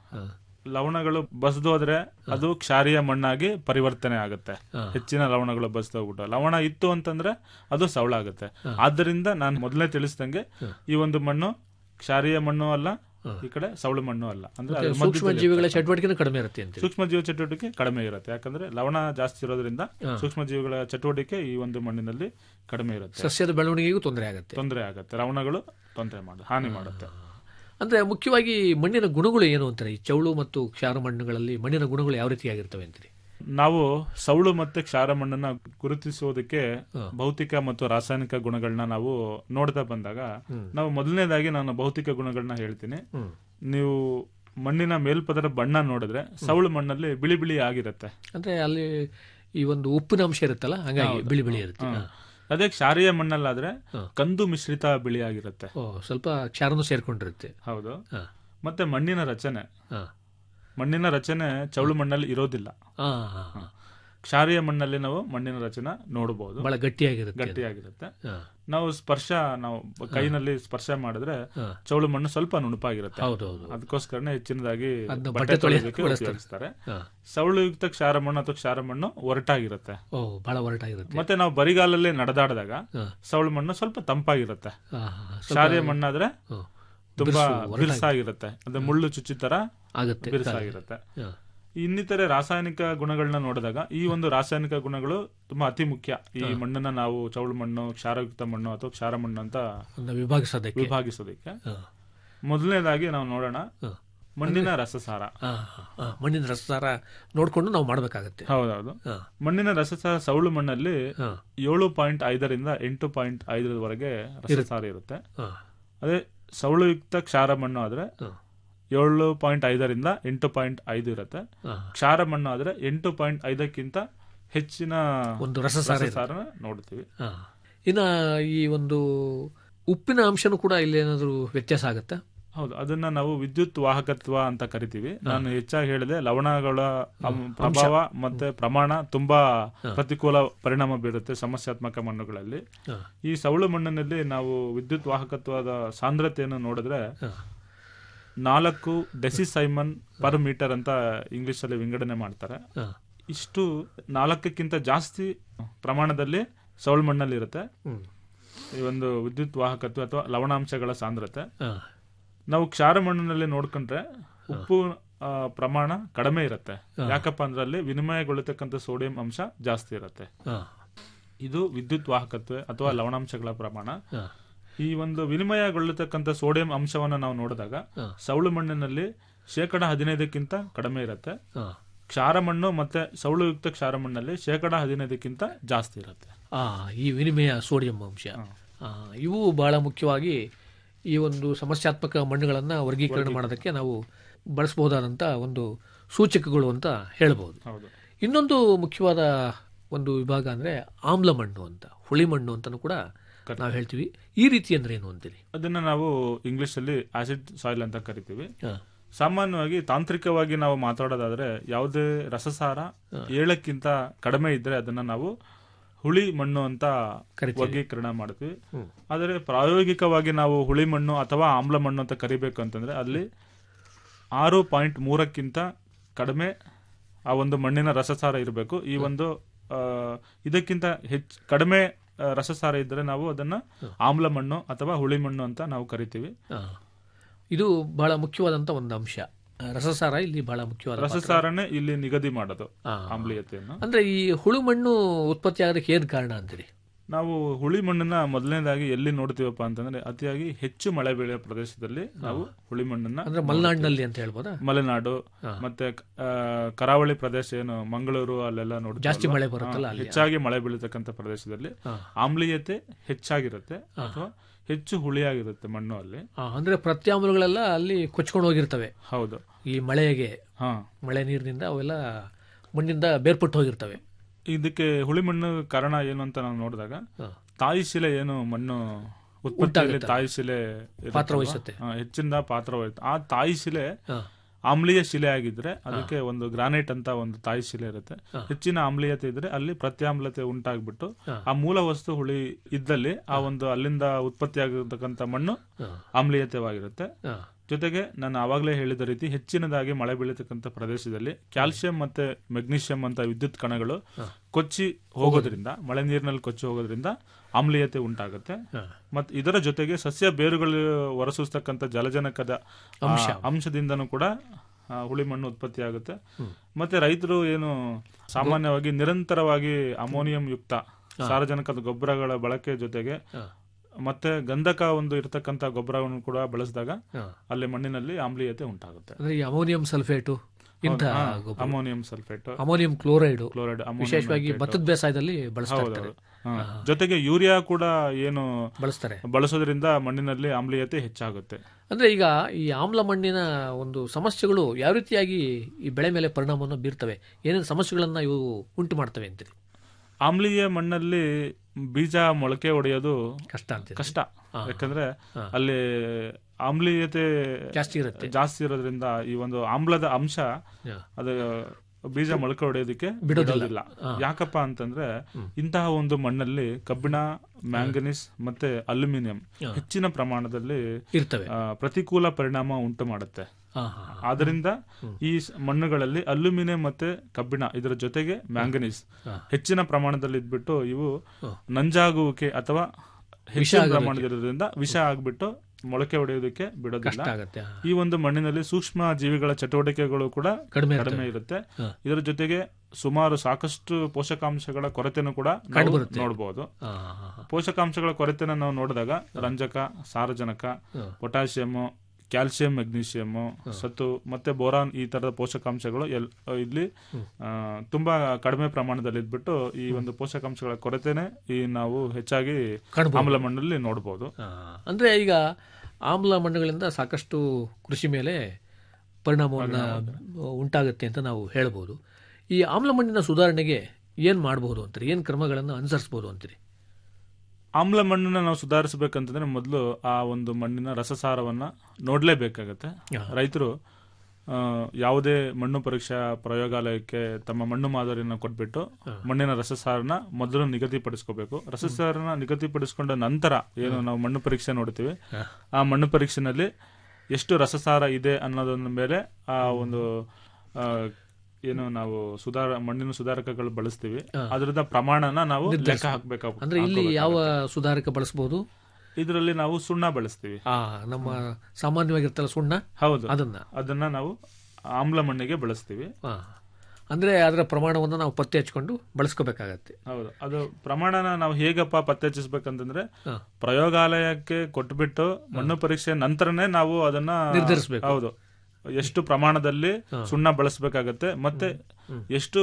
ಲವಣಗಳು ಬಸ್ದೋದ್ರೆ ಅದು ಕ್ಷಾರೀಯ ಮಣ್ಣಾಗಿ ಪರಿವರ್ತನೆ ಆಗುತ್ತೆ ಹೆಚ್ಚಿನ ಲವಣಗಳು ಬಸ್ದೋಗ್ಬಿಟ್ಟು ಲವಣ ಇತ್ತು ಅಂತಂದ್ರೆ ಅದು ಸವಳ ಆಗುತ್ತೆ ಆದ್ದರಿಂದ ನಾನು ಮೊದಲೇ ತಿಳಿಸ್ದಂಗೆ ಈ ಒಂದು ಮಣ್ಣು ಕ್ಷಾರೀಯ ಮಣ್ಣು ಅಲ್ಲ ಈ ಕಡೆ ಸವಳು ಮಣ್ಣು ಅಲ್ಲ ಅಂದ್ರೆ ಮತ್ತೆ ಅದ್ರ ಸೂಕ್ಷ್ಮ ಮಧ್ಯದಲ್ಲಿ ಜೀವಿಗಳ ಇರ್ತಕ್ಕಂಥ- ಚಟುವಟಿಕೆನೂ ಕಡಿಮೆ ಇರುತ್ತೆ ಅಂತೀವಿ ಸೂಕ್ಷ್ಮ ಜೀವ ಚಟುವಟಿಕೆ ಕಡಿಮೆ ಇರುತ್ತೆ ಯಾಕಂದ್ರೆ ಲವಣ ಜಾಸ್ತಿ ಇರೋದ್ರಿಂದ ಸೂಕ್ಷ್ಮ ಜೀವಿಗಳ ಚಟುವಟಿಕೆ ಈ ಒಂದು ಮಣ್ಣಿನಲ್ಲಿ ಕಡಿಮೆ ಇರುತ್ತೆ ಸಸ್ಯದ ಬೆಳವಣಿಗೆಗೂ ತೊಂದರೆ ಆಗುತ್ತೆ ತೊಂದರೆ ಆಗುತ್ತೆ ಲವಣಗಳು ತೊಂದರೆ ಮಾಡ ಹಾನಿ ಮಾಡುತ್ತೆ ಅಂದ್ರೆ ಮುಖ್ಯವಾಗಿ ಮಣ್ಣಿನ ಗುಣಗಳು ಏನು ಅಂತಾರೆ ಈ ಚೌಳು ಮತ್ತು ಕ್ಷಾರ ಮಣ್ಣುಗಳಲ್ಲಿ ಮಣ್ಣಿನ ಗುಣಗಳು ಯಾವ ರೀತಿಯಾಗಿರ್ತವೆ ಅಂತೀರಿ ನಾವು ಸೌಳು ಮತ್ತೆ ಕ್ಷಾರ ಮಣ್ಣನ್ನ ಗುರುತಿಸುವುದಕ್ಕೆ ಭೌತಿಕ ಮತ್ತು ರಾಸಾಯನಿಕ ಗುಣಗಳನ್ನ ನಾವು ನೋಡ್ತಾ ಬಂದಾಗ ನಾವು ಮೊದಲನೇದಾಗಿ ನಾನು ಭೌತಿಕ ಗುಣಗಳನ್ನ ಹೇಳ್ತೀನಿ ನೀವು ಮಣ್ಣಿನ ಮೇಲ್ಪದರ ಬಣ್ಣ ನೋಡಿದ್ರೆ ಸೌಳು ಮಣ್ಣಲ್ಲಿ ಬಿಳಿ ಬಿಳಿ ಆಗಿರುತ್ತೆ ಅಂದ್ರೆ ಅಲ್ಲಿ ಈ ಒಂದು ಉಪ್ಪಿನ ಅಂಶ ಇರುತ್ತಲ್ಲ ಹಂಗಾಗಿ ಬಿಳಿ ಬಿಳಿ ಇರುತ್ತೆ ಹ್ಮ್. ಅದೇ ಕ್ಷಾರೀಯ ಮಣ್ಣಲ್ಲಾದ್ರೆ ಕಂದು ಮಿಶ್ರಿತ ಬಿಳಿ ಆಗಿರುತ್ತೆ ಓ ಸ್ವಲ್ಪ ಕ್ಷಾರನೂ ಸೇರ್ಕೊಂಡಿರುತ್ತೆ ಹೌದು ಹಾ. ಮತ್ತೆ ಮಣ್ಣಿನ ರಚನೆ ಹಾ. ಮಣ್ಣಿನ ರಚನೆ ಚೌಳು ಮಣ್ಣಲ್ಲಿ ಇರೋದಿಲ್ಲ ಆ, ಆ, ಆ. ಕ್ಷಾರೀಯ ಮಣ್ಣಲ್ಲಿ ನಾವು ಮಣ್ಣಿನ ರಚನೆ ನೋಡಬಹುದು ಬಹಳ ಗಟ್ಟಿಯಾಗಿರುತ್ತೆ ಅದು. ಗಟ್ಟಿಯಾಗಿರುತ್ತೆ ಹಾ. ನಾವು ಸ್ಪರ್ಶ ನಾವು ಬ- ಕೈನಲ್ಲಿ ಸ್ಪರ್ಶ ಮಾಡಿದ್ರೆ ಹಾ. ಚೌಳು ಮಣ್ಣು ಸ್ವಲ್ಪ ನುಣುಪಾಗಿರುತ್ತೆ ಹೌದೌದು. ಅದಕ್ಕೋಸ್ಕರನೇ ಹೆಚ್ಚಿನದಾಗಿ ಅದ್ನ ಬಟ್ಟೆ ಬಟ್ಟೆ ತೊಳೆಯೋದಕ್ಕೆ ತೊಳೆಯೋದಕ್ಕೆ ಬಳಸ್ತಾರೆ. ಉಪಯೋಗಿಸ್ತಾರೆ ಹಾ. ಸೌಳುಯುಕ್ತ ಕ್ಷಾರ ಮಣ್ಣು ಅಥವಾ ಕ್ಷಾರ ಮಣ್ಣು ಒರಟಾಗಿರುತ್ತೆ ಓ ಬಹಳ ಒರಟಾಗಿರುತ್ತೆ ಮತ್ತೆ ನಾವು ಬರಿಗಾಲಲ್ಲಿ ನಡೆದಾಡಿದಾಗ ಹಾ. ಸೌಳು ಮಣ್ಣು ಸ್ವಲ್ಪ ತಂಪಾಗಿರುತ್ತೆ ಆ, ಆ, ಸ್ವಲ್ಪ- ಕ್ಷಾರೀಯ ಮಣ್ಣಾದ್ರೆ ಹ್ಮ್. ತುಂಬಾ ಬಿರುಸು, ಒರಟಾಗಿ- ಬಿರುಸಾಗಿರುತ್ತೆ ಅಂದ್ರೆ ಮುಳ್ಳು ಚುಚ್ಚಿ ತರ ಆಗುತ್ತೆ ಬಿರುಸಾಗಿರುತ್ತೆ ಹಾ. ಇನ್ನಿತರೆ ರಾಸಾಯನಿಕ ಗುಣಗಳನ್ನ ನೋಡಿದಾಗ ಈ ಒಂದು ರಾಸಾಯನಿಕ ಗುಣಗಳು ತುಂಬಾ ಅತಿ ಮುಖ್ಯ ಈ ಮಣ್ಣನ್ನ ನಾವು ಚೌಳು ಮಣ್ಣು ಕ್ಷಾರಯುಕ್ತ ಮಣ್ಣು ಅಥವಾ ಕ್ಷಾರ ಮಣ್ಣು ಅಂತ ಒಂದು ವಿಭಾಗಿಸೋದಕ್ಕೆ ವಿಭಾಗಿಸೋದಕ್ಕೆ ಹಾ. ಮೊದಲನೇದಾಗಿ ನಾವು ನೋಡೋಣ ಹಾ. ಮಣ್ಣಿನ ರಸಸಾರ ಆ, ಆ, ಮಣ್ಣಿನ ರಸಸಾರ ನೋಡ್ಕೊಂಡು ನಾವು ಮಾಡಬೇಕಾಗತ್ತೆ ಹೌದೌದು ಹಾ. ಮಣ್ಣಿನ ರಸಸಾರ ಸೌಳು ಮಣ್ಣಲ್ಲಿ ಹಾ. ಏಳು ಪಾಯಿಂಟ್ ಐದರಿಂದ ಎಂಟು ಪಾಯಿಂಟ್ ಐದರವರೆಗೆ ರಸಸಾರ ಇರುತ್ತೆ ಹಾ. ಅದೇ ಸೌಳುಯುಕ್ತ ಕ್ಷಾರ ಮಣ್ಣು ಆದ್ರೆ ಹಾ. ಏಳು ಪಾಯಿಂಟ್ ಐದರಿಂದ ಎಂಟು ಪಾಯಿಂಟ್ ಐದು ಇರುತ್ತೆ ಹಾ. ಕ್ಷಾರ ಮಣ್ಣು ಆದ್ರೆ ಎಂಟು ಪಾಯಿಂಟ್ ಐದಕ್ಕಿಂತ ಹೆಚ್ಚಿನ ಒಂದು ರಸಸಾರ ಇರುತ್ತೆ. ರಸಸಾರನ ನೋಡ್ತೀವಿ ಹಾ. ಇನ್ನ ಈ ಒಂದು ಉಪ್ಪಿನ ಅಂಶನೂ ಕೂಡ ಇಲ್ಲಿ ಏನಾದರೂ ವ್ಯತ್ಯಾಸ ಆಗುತ್ತಾ ಹೌದು ಅದನ್ನ ನಾವು ವಿದ್ಯುತ್ ವಾಹಕತ್ವ ಅಂತ ಕರಿತೀವಿ ನಾನು ಹೆಚ್ಚಾಗಿ ಹೇಳಿದೆ ಲವಣಗಳ ಅಂ- ಪ್ರಭಾವ ಮತ್ತೆ ಪ್ರಮಾಣ ತುಂಬಾ ಪ್ರತಿಕೂಲ ಪರಿಣಾಮ ಬೀರುತ್ತೆ ಸಮಸ್ಯಾತ್ಮಕ ಮಣ್ಣುಗಳಲ್ಲಿ ಹಾ. ಈ ಸವಳು ಮಣ್ಣಿನಲ್ಲಿ ನಾವು ವಿದ್ಯುತ್ ವಾಹಕತ್ವದ ಸಾಂದ್ರತೆಯನ್ನು ನೋಡಿದ್ರೆ ಹಾ. ನಾಲ್ಕು ಡೆಸಿಸೈಮನ್ ಪರ್ ಮೀಟರ್ ಅಂತ ಇಂಗ್ಲಿಷ್ ಅಲ್ಲಿ ವಿಂಗಡಣೆ ಮಾಡ್ತಾರೆ ಹಾ. ಇಷ್ಟು ನಾಲ್ಕಕ್ಕಿಂತ ಜಾಸ್ತಿ ಪ್ರಮಾಣದಲ್ಲಿ ಸವಳು ಮಣ್ಣಲ್ಲಿ ಇರುತ್ತೆ ಹ್ಮ್. ಈ ಒಂದು ವಿದ್ಯುತ್ ವಾಹಕತ್ವ ಅಥವಾ ಲವಣಾಂಶಗಳ ಸಾಂದ್ರತೆ ಹಾ. ನಾವು ಕ್ಷಾರ ಮಣ್ಣಿನಲ್ಲಿ ನೋಡ್ಕೊಂಡ್ರೆ ಉಪ್ಪು ಆ, ಪ್ರಮಾಣ ಕಡಿಮೆ ಇರುತ್ತೆ ಯಾಕಪ್ಪ ಅಂದ್ರೆ ಅಲ್ಲಿ ವಿನಿಮಯಗೊಳ್ಳತಕ್ಕಂಥ ಸೋಡಿಯಂ ಅಂಶ ಜಾಸ್ತಿ ಇರುತ್ತೆ ಹಾ. ಇದು ವಿದ್ಯುತ್ ವಾಹಕತ್ವ ಅಥವಾ ಲವಣಾಂಶಗಳ ಪ್ರಮಾಣ ಹಾ. ಈ ಒಂದು ವಿನಿಮಯಗೊಳ್ಳತಕ್ಕಂಥ ಸೋಡಿಯಂ ಅಂಶವನ್ನು ನಾವು ನೋಡಿದಾಗ ಹಾ. ಸೌಳು ಮಣ್ಣಿನಲ್ಲಿ ಶೇಕಡ ಹದಿನೈದಕ್ಕಿಂತ ಕಡಿಮೆ ಇರುತ್ತೆ ಹಾ. ಕ್ಷಾರ ಮಣ್ಣು ಮತ್ತೆ ಸೌಳುಯುಕ್ತ ಕ್ಷಾರ ಮಣ್ಣಲ್ಲಿ ಶೇಕಡ ಹದಿನೈದಕ್ಕಿಂತ ಜಾಸ್ತಿ ಇರುತ್ತೆ ಆ, ಈ ವಿನಿಮಯ ಸೋಡಿಯಂ ಅಂಶ ಆ, ಇವು ಬಹಳ ಮುಖ್ಯವಾಗಿ ಈ ಒಂದು ಸಮಸ್ಯಾತ್ಮಕ ಮಣ್ಣುಗಳನ್ನು ವರ್ಗೀಕರಣ ಮಾಡೋದಕ್ಕೆ ನಾವು ಬಳಸಬಹುದಾದಂಥ ಒಂದು ಸೂಚಕಗಳು ಅಂತ ಹೇಳ್ಬೋದು ಹೌದು ಇನ್ನೊಂದು ಮುಖ್ಯವಾದ ಒಂದು ವಿಭಾಗ ಅಂದರೆ ಆಮ್ಲ ಮಣ್ಣು ಅಂತ ಹುಳಿ ಮಣ್ಣು ಅಂತಲೂ ಕೂಡ ನಾವು ಹೇಳ್ತೀವಿ ಈ ರೀತಿ ಅಂದ್ರೆ ಏನು ಅಂತೀರಿ ಅದನ್ನ ನಾವು ಇಂಗ್ಲಿಷ್ ಅಲ್ಲಿ ಆಸಿಡ್ ಸಾಯಿಲ್ ಅಂತ ಕರಿತೀವಿ ಹಾ. ಸಾಮಾನ್ಯವಾಗಿ ತಾಂತ್ರಿಕವಾಗಿ ನಾವು ಮಾತಾಡೋದಾದ್ರೆ ಯಾವುದೇ ರಸಸಾರ ಏಳಕ್ಕಿಂತ ಕಡಿಮೆ ಇದ್ರೆ ಅದನ್ನ ನಾವು ಹುಳಿ ಮಣ್ಣು ಅಂತ ಕರಿತೀವಿ. ವರ್ಗೀಕರಣ ಮಾಡ್ತೀವಿ ಆದರೆ ಪ್ರಾಯೋಗಿಕವಾಗಿ ನಾವು ಹುಳಿ ಮಣ್ಣು ಅಥವಾ ಆಮ್ಲ ಮಣ್ಣು ಅಂತ ಕರಿಬೇಕು ಅಂತಂದ್ರೆ ಅಲ್ಲಿ ಆರು ಪಾಯಿಂಟ್ ಮೂರಕ್ಕಿಂತ ಕಡಿಮೆ ಆ ಒಂದು ಮಣ್ಣಿನ ರಸಸಾರ ಇರಬೇಕು ಈ ಒಂದು ಆ, ಇದಕ್ಕಿಂತ ಹೆಚ್ಚು ಕಡಿಮೆ ಆ, ರಸಸಾರ ಇದ್ದರೆ ನಾವು ಅದನ್ನ ಆಮ್ಲ ಮಣ್ಣು ಅಥವಾ ಹುಳಿ ಮಣ್ಣು ಅಂತ ನಾವು ಕರಿತೀವಿ ಆ, ಇದು ಬಹಳ ಮುಖ್ಯವಾದಂಥ ಒಂದು ಅಂಶ ಆ, ರಸಸಾರ ಇಲ್ಲಿ ಬಹಳ ಮುಖ್ಯವಾದ ಪಾತ್ರ. ರಸಸಾರನೇ ಇಲ್ಲಿ ನಿಗದಿ ಮಾಡೋದು ಆ. ಆಮ್ಲೀಯತೆಯನ್ನು ಅಂದ್ರೆ ಈ ಹುಳು ಮಣ್ಣು ಉತ್ಪತ್ತಿ ಆಗೋದಕ್ಕೆ ಏನು ಕಾರಣ ಅಂತೀರಿ ನಾವು ಹುಳಿ ಮಣ್ಣನ್ನ ಮೊದಲನೇದಾಗಿ ಎಲ್ಲಿ ನೋಡ್ತೀವಪ್ಪ ಅಂತಂದ್ರೆ ಅತಿಯಾಗಿ ಹೆಚ್ಚು ಮಳೆ ಬೀಳುವ ಪ್ರದೇಶದಲ್ಲಿ ನಾವು ಹುಳಿ ಮಣ್ಣನ್ನ ಅಂದ್ರೆ ಮಲೆನಾಡಿನಲ್ಲಿ ಅಂತ ಹೇಳ್ಬೋದಾ ಮಲೆನಾಡು ಮತ್ತೆ ಆ, ಕರಾವಳಿ ಪ್ರದೇಶ ಏನು ಮಂಗಳೂರು ಅಲ್ಲೆಲ್ಲ ನೋಡ್ತೀವಲ್ವಾ? ಜಾಸ್ತಿ ಮಳೆ ಬರುತ್ತಲ್ಲ ಹಾ, ಅಲ್ಲಿ. ಹೆಚ್ಚಾಗಿ ಮಳೆ ಬೀಳತಕ್ಕಂಥ ಪ್ರದೇಶದಲ್ಲಿ ಆಮ್ಲೀಯತೆ ಹೆಚ್ಚಾಗಿರುತ್ತೆ ಅಥವಾ ಹೆಚ್ಚು ಹುಳಿಯಾಗಿರುತ್ತೆ ಮಣ್ಣು ಅಲ್ಲಿ ಆ, ಅಂದ್ರೆ ಪ್ರತ್ಯಾಮ್ಲಗಳೆಲ್ಲ ಅಲ್ಲಿ ಕೊಚ್ಕೊಂಡು ಹೋಗಿರ್ತವೆ ಹೌದು ಈ ಮಳೆಗೆ ಹಾ ಮಳೆ ನೀರಿನಿಂದ ಅವೆಲ್ಲ ಮಣ್ಣಿಂದ ಬೇರ್ಪಟ್ಟು ಹೋಗಿರ್ತವೆ ಇದಕ್ಕೆ ಹುಳಿ ಮಣ್ಣು ಕಾರಣ ಏನು ಅಂತ ನಾವು ನೋಡಿದಾಗ ಹಾ. ತಾಯಿ ಶಿಲೆ ಏನು ಮಣ್ಣು ಉತ್ಪತ್ತಿಯಲ್ಲಿ ಉಂಟಾಗುತ್ತೆ. ತಾಯಿ ಶಿಲೆ ಇರುತ್ತಲ್ವಾ? ಪಾತ್ರ ವಹಿಸುತ್ತೆ. ಹಾ, ಹೆಚ್ಚಿನ ಪಾತ್ರ ವಹಿಸುತ್ತೆ ಆ ತಾಯಿ ಶಿಲೆ ಹಾ. ಆಮ್ಲೀಯ ಶಿಲೆ ಆಗಿದ್ರೆ ಅದಕ್ಕೆ ಒಂದು ಗ್ರಾನೈಟ್ ಅಂತ ಒಂದು ತಾಯಿ ಶಿಲೆ ಇರುತ್ತೆ ಹೆಚ್ಚಿನ ಆಮ್ಲೀಯತೆ ಇದ್ರೆ ಅಲ್ಲಿ ಪ್ರತ್ಯಾಮ್ಲತೆ ಉಂಟಾಗ್ಬಿಟ್ಟು ಆ ಮೂಲ ವಸ್ತು ಹುಳಿ ಇದ್ದಲ್ಲಿ ಆ ಒಂದು ಅಲ್ಲಿಂದ ಉತ್ಪತ್ತಿ ಆಗಿರ್ತಕ್ಕಂಥ ಮಣ್ಣು ಆಮ್ಲೀಯತೆವಾಗಿರುತ್ತೆ ಜೊತೆಗೆ ನಾನು ಆವಾಗಲೇ ಹೇಳಿದ ರೀತಿ ಹೆಚ್ಚಿನದಾಗಿ ಮಳೆ ಬೀಳತಕ್ಕಂಥ ಪ್ರದೇಶದಲ್ಲಿ ಕ್ಯಾಲ್ಸಿಯಂ ಮತ್ತೆ ಮೆಗ್ನೀಷಿಯಂ ಅಂತ ವಿದ್ಯುತ್ ಕಣಗಳು ಕೊಚ್ಚಿ ಹೋಗೋದ್ರಿಂದ ಮಳೆ ನೀರಿನಲ್ಲಿ ಕೊಚ್ಚಿ ಹೋಗೋದ್ರಿಂದ ಆಮ್ಲೀಯತೆ ಉಂಟಾಗುತ್ತೆ ಮತ್ತೆ ಇದರ ಜೊತೆಗೆ ಸಸ್ಯ ಬೇರುಗಳು ಹೊರಸೂಸ್ತಕ್ಕಂಥ ಜಲಜನಕದ ಆ, ಅಂಶದಿಂದನೂ ಕೂಡ ಆ, ಹುಳಿ ಮಣ್ಣು ಉತ್ಪತ್ತಿ ಆಗುತ್ತೆ ಮತ್ತೆ ರೈತರು ಏನು ಸಾಮಾನ್ಯವಾಗಿ ನಿರಂತರವಾಗಿ ಅಮೋನಿಯಂ ಯುಕ್ತ ಸಾರಜನಕದ ಗೊಬ್ಬರಗಳ ಬಳಕೆ ಜೊತೆಗೆ ಮತ್ತೆ ಗಂಧಕ ಒಂದು ಇರತಕ್ಕಂತ ಗೊಬ್ಬರವನ್ನು ಕೂಡ ಬಳಸಿದಾಗ ಅಲ್ಲಿ ಮಣ್ಣಿನಲ್ಲಿ ಆಮ್ಲೀಯತೆ ಉಂಟಾಗುತ್ತೆ ಅಂದ್ರೆ ಈ ಅಮೋನಿಯಂ ಸಲ್ಫೇಟು ಇಂಥ ಹಾ, ಗೊಬ್ಬರ. Ammonium sulphate ammonium chloride chloride ammonium ವಿಶೇಷವಾಗಿ ನೈಟ್ರೇಟು. ಭತ್ತದ ಬೇಸಾಯದಲ್ಲಿ ಬಳಸ್ತಾ ಇರ್ತಾರೆ ಹಾ. ಜೊತೆಗೆ ಯೂರಿಯಾ ಕೂಡ ಏನು ಬಳಸ್ತಾರೆ ಬಳಸೋದ್ರಿಂದ ಮಣ್ಣಿನಲ್ಲಿ ಆಮ್ಲೀಯತೆ ಹೆಚ್ಚಾಗುತ್ತೆ ಅಂದ್ರೆ ಈಗ ಈ ಆಮ್ಲ ಮಣ್ಣಿನ ಒಂದು ಸಮಸ್ಯೆಗಳು ಯಾವ ರೀತಿಯಾಗಿ ಈ ಬೆಳೆ ಮೇಲೆ ಪರಿಣಾಮವನ್ನು ಬೀರ್ತವೆ ಏನೇನು ಸಮಸ್ಯೆಗಳನ್ನ ಇವು ಉಂಟು ಮಾಡ್ತವೆ ಅಂತೀರಿ ಆಮ್ಲೀಯ ಮಣ್ಣಲ್ಲಿ ಬೀಜ ಮೊಳಕೆ ಹೊಡೆಯೋದು ಕಷ್ಟ ಅಂತೀರಿ ಕಷ್ಟ ಯಾಕಂದ್ರೆ ಅಲ್ಲಿ ಆಮ್ಲೀಯತೆ ಜಾಸ್ತಿ ಇರುತ್ತೆ. ಜಾಸ್ತಿ ಇರೋದ್ರಿಂದ ಈ ಒಂದು ಆಮ್ಲದ ಅಂಶ ಹಾ. ಅದು ಬೀಜ ಮೊಳಕೆ ಹೊಡೆಯೋದಕ್ಕೆ ಬಿಡೋದಿಲ್ಲ. ಬಿಡೋದಿಲ್ಲ ಯಾಕಪ್ಪ ಅಂತಂದ್ರೆ ಇಂತಹ ಒಂದು ಮಣ್ಣಲ್ಲಿ ಕಬ್ಬಿಣ ಮ್ಯಾಂಗನೀಸ್ ಮತ್ತೆ ಅಲ್ಯೂಮಿನಿಯಂ ಹೆಚ್ಚಿನ ಪ್ರಮಾಣದಲ್ಲಿ ಇರ್ತವೆ ಆ, ಪ್ರತಿಕೂಲ ಪರಿಣಾಮ ಉಂಟು ಮಾಡುತ್ತೆ ಹಾ, ಹಾ, ಹಾ. ಆದ್ರಿಂದ ಈ ಸ- ಮಣ್ಣುಗಳಲ್ಲಿ ಅಲ್ಯೂಮಿನಿಯಂ ಮತ್ತೆ ಕಬ್ಬಿಣ ಇದರ ಜೊತೆಗೆ ಮ್ಯಾಂಗನೀಸ್ ಹೆಚ್ಚಿನ ಪ್ರಮಾಣದಲ್ಲಿ ಇದ್ಬಿಟ್ಟು ಇವು ನಂಜಾಗುವಿಕೆ ಅಥವಾ ಹೆಚ್ಚಿನ ಪ್ರಮಾಣದಿರೋದ್ರಿಂದ ವಿಷ ಆಗ್ಬಿಟ್ಟು ಮೊಳಕೆ ಹೊಡೆಯೋದಕ್ಕೆ ಬಿಡೋದಿಲ್ಲ ಕಷ್ಟ ಆಗತ್ತೆ ಹಾ. ಈ ಒಂದು ಮಣ್ಣಿನಲ್ಲಿ ಸೂಕ್ಷ್ಮ ಜೀವಿಗಳ ಚಟುವಟಿಕೆಗಳು ಕೂಡ ಕಡಿಮೆ ಕಡಿಮೆ ಇರುತ್ತೆ ಇದರ ಜೊತೆಗೆ ಸುಮಾರು ಸಾಕಷ್ಟು ಪೋಷಕಾಂಶಗಳ ಕೊರತೆನೂ ಕೂಡ ನಾವು ಕಂಡುಬರುತ್ತೆ. ನೋಡಬಹುದು ಹಾ, ಹಾ, ಹಾ. ಪೋಷಕಾಂಶಗಳ ಕೊರತೆನ ನಾವು ನೋಡಿದಾಗ ರಂಜಕ ಸಾರಜನಕ ಪೊಟ್ಯಾಷಿಯಮ್ ಕ್ಯಾಲ್ಸಿಯಂ ಮೆಗ್ನೀಷಿಯಂ ಸತ್ತು ಮತ್ತೆ ಬೋರಾನ್ ಈ ತರದ ಪೋಷಕಾಂಶಗಳು ಎಲ್ ಇಲ್ಲಿ ಆ, ತುಂಬಾ ಕಡಿಮೆ ಪ್ರಮಾಣದಲ್ಲಿ ಇದ್ಬಿಟ್ಟು ಈ ಒಂದು ಪೋಷಕಾಂಶಗಳ ಕೊರತೆನೆ ಈ ನಾವು ಹೆಚ್ಚಾಗಿ ಕಾಣ್ಬೋದು. ಆಮ್ಲ ಮಣ್ಣಲ್ಲಿ ನೋಡಬಹುದು ಹಾ. ಅಂದ್ರೆ ಈಗ ಆಮ್ಲ ಮಣ್ಣುಗಳಿಂದ ಸಾಕಷ್ಟು ಕೃಷಿ ಮೇಲೆ ಪರಿಣಾಮವನ್ನು ಉಂಟಾಗುತ್ತೆ ಅಂತ ನಾವು ಹೇಳ್ಬೋದು ಈ ಆಮ್ಲ ಮಣ್ಣಿನ ಸುಧಾರಣೆಗೆ ಏನ್ ಮಾಡಬಹುದು ಅಂತೀರಿ ಏನ್ ಕ್ರಮಗಳನ್ನು ಅನುಸರಿಸಬಹುದು ಅಂತೀರಿ ಆಮ್ಲ ಮಣ್ಣನ್ನ ನಾವು ಸುಧಾರಿಸಬೇಕಂತಂದ್ರೆ ಮೊದಲು ಆ ಒಂದು ಮಣ್ಣಿನ ರಸಸಾರವನ್ನ ನೋಡ್ಲೇಬೇಕಾಗತ್ತೆ ರೈತರು ಆ, ಯಾವುದೇ ಮಣ್ಣು ಪರೀಕ್ಷಾ ಪ್ರಯೋಗಾಲಯಕ್ಕೆ ತಮ್ಮ ಮಣ್ಣು ಮಾದರಿಯನ್ನು ಕೊಟ್ಬಿಟ್ಟು ಮಣ್ಣಿನ ರಸಸಾರನ ಮೊದಲು ನಿಗದಿಪಡಿಸ್ಕೋಬೇಕು ರಸಸಾರನ ನಿಗದಿಪಡಿಸ್ಕೊಂಡ ನಂತರ ಏನು ನಾವು ಮಣ್ಣು ಪರೀಕ್ಷೆ ನೋಡ್ತೀವಿ ಆ ಮಣ್ಣು ಪರೀಕ್ಷೆನಲ್ಲಿ ಎಷ್ಟು ರಸಸಾರ ಇದೆ ಅನ್ನೋದನ್ನ ಮೇಲೆ ಆ ಒಂದು ಆ, ಏನು ನಾವು ಸುಧಾರ ಮಣ್ಣಿನ ಸುಧಾರಕಗಳು ಬಳಸ್ತೀವಿ ಅದರದ ಪ್ರಮಾಣನ ನಾವು ಲೆಕ್ಕ ಹಾಕ್ಬೇಕಾಗುತ್ತೆ ಅಂದ್ರೆ ಇಲ್ಲಿ ಯಾವ ಸುಧಾರಕ ಬಳಸಬಹುದು ಇದರಲ್ಲಿ ನಾವು ಸುಣ್ಣ ಬಳಸ್ತೀವಿ ಆ ನಮ್ಮ ಸಾಮಾನ್ಯವಾಗಿರ್ತಲ್ಲ ಸುಣ್ಣ ಹೌದು ಅದನ್ನ ಅದನ್ನ ನಾವು ಆಮ್ಲ ಮಣ್ಣಿಗೆ ಬಳಸ್ತೀವಿ ಆ, ಅಂದ್ರೆ ಅದರ ಪ್ರಮಾಣವನ್ನು ನಾವು ಪತ್ತೆ ಹಚ್ಕೊಂಡು ಬಳಸ್ಕೋಬೇಕಾಗತ್ತೆ ಹೌದು ಅದು ಪ್ರಮಾಣನ ನಾವು ಹೇಗಪ್ಪ ಪತ್ತೆ ಹಚ್ಚಿಸ್ಬೇಕಂತಂದ್ರೆ ಹಾ. ಪ್ರಯೋಗಾಲಯಕ್ಕೆ ಕೊಟ್ಬಿಟ್ಟು ಮಣ್ಣು ಪರೀಕ್ಷೆ ನಂತರನೇ ನಾವು ಅದನ್ನ ನಿರ್ಧರಿಸ್ಬೇಕು. ಹೌದು ಎಷ್ಟು ಪ್ರಮಾಣದಲ್ಲಿ ಸುಣ್ಣ ಬಳಸಬೇಕಾಗತ್ತೆ ಮತ್ತೆ ಎಷ್ಟು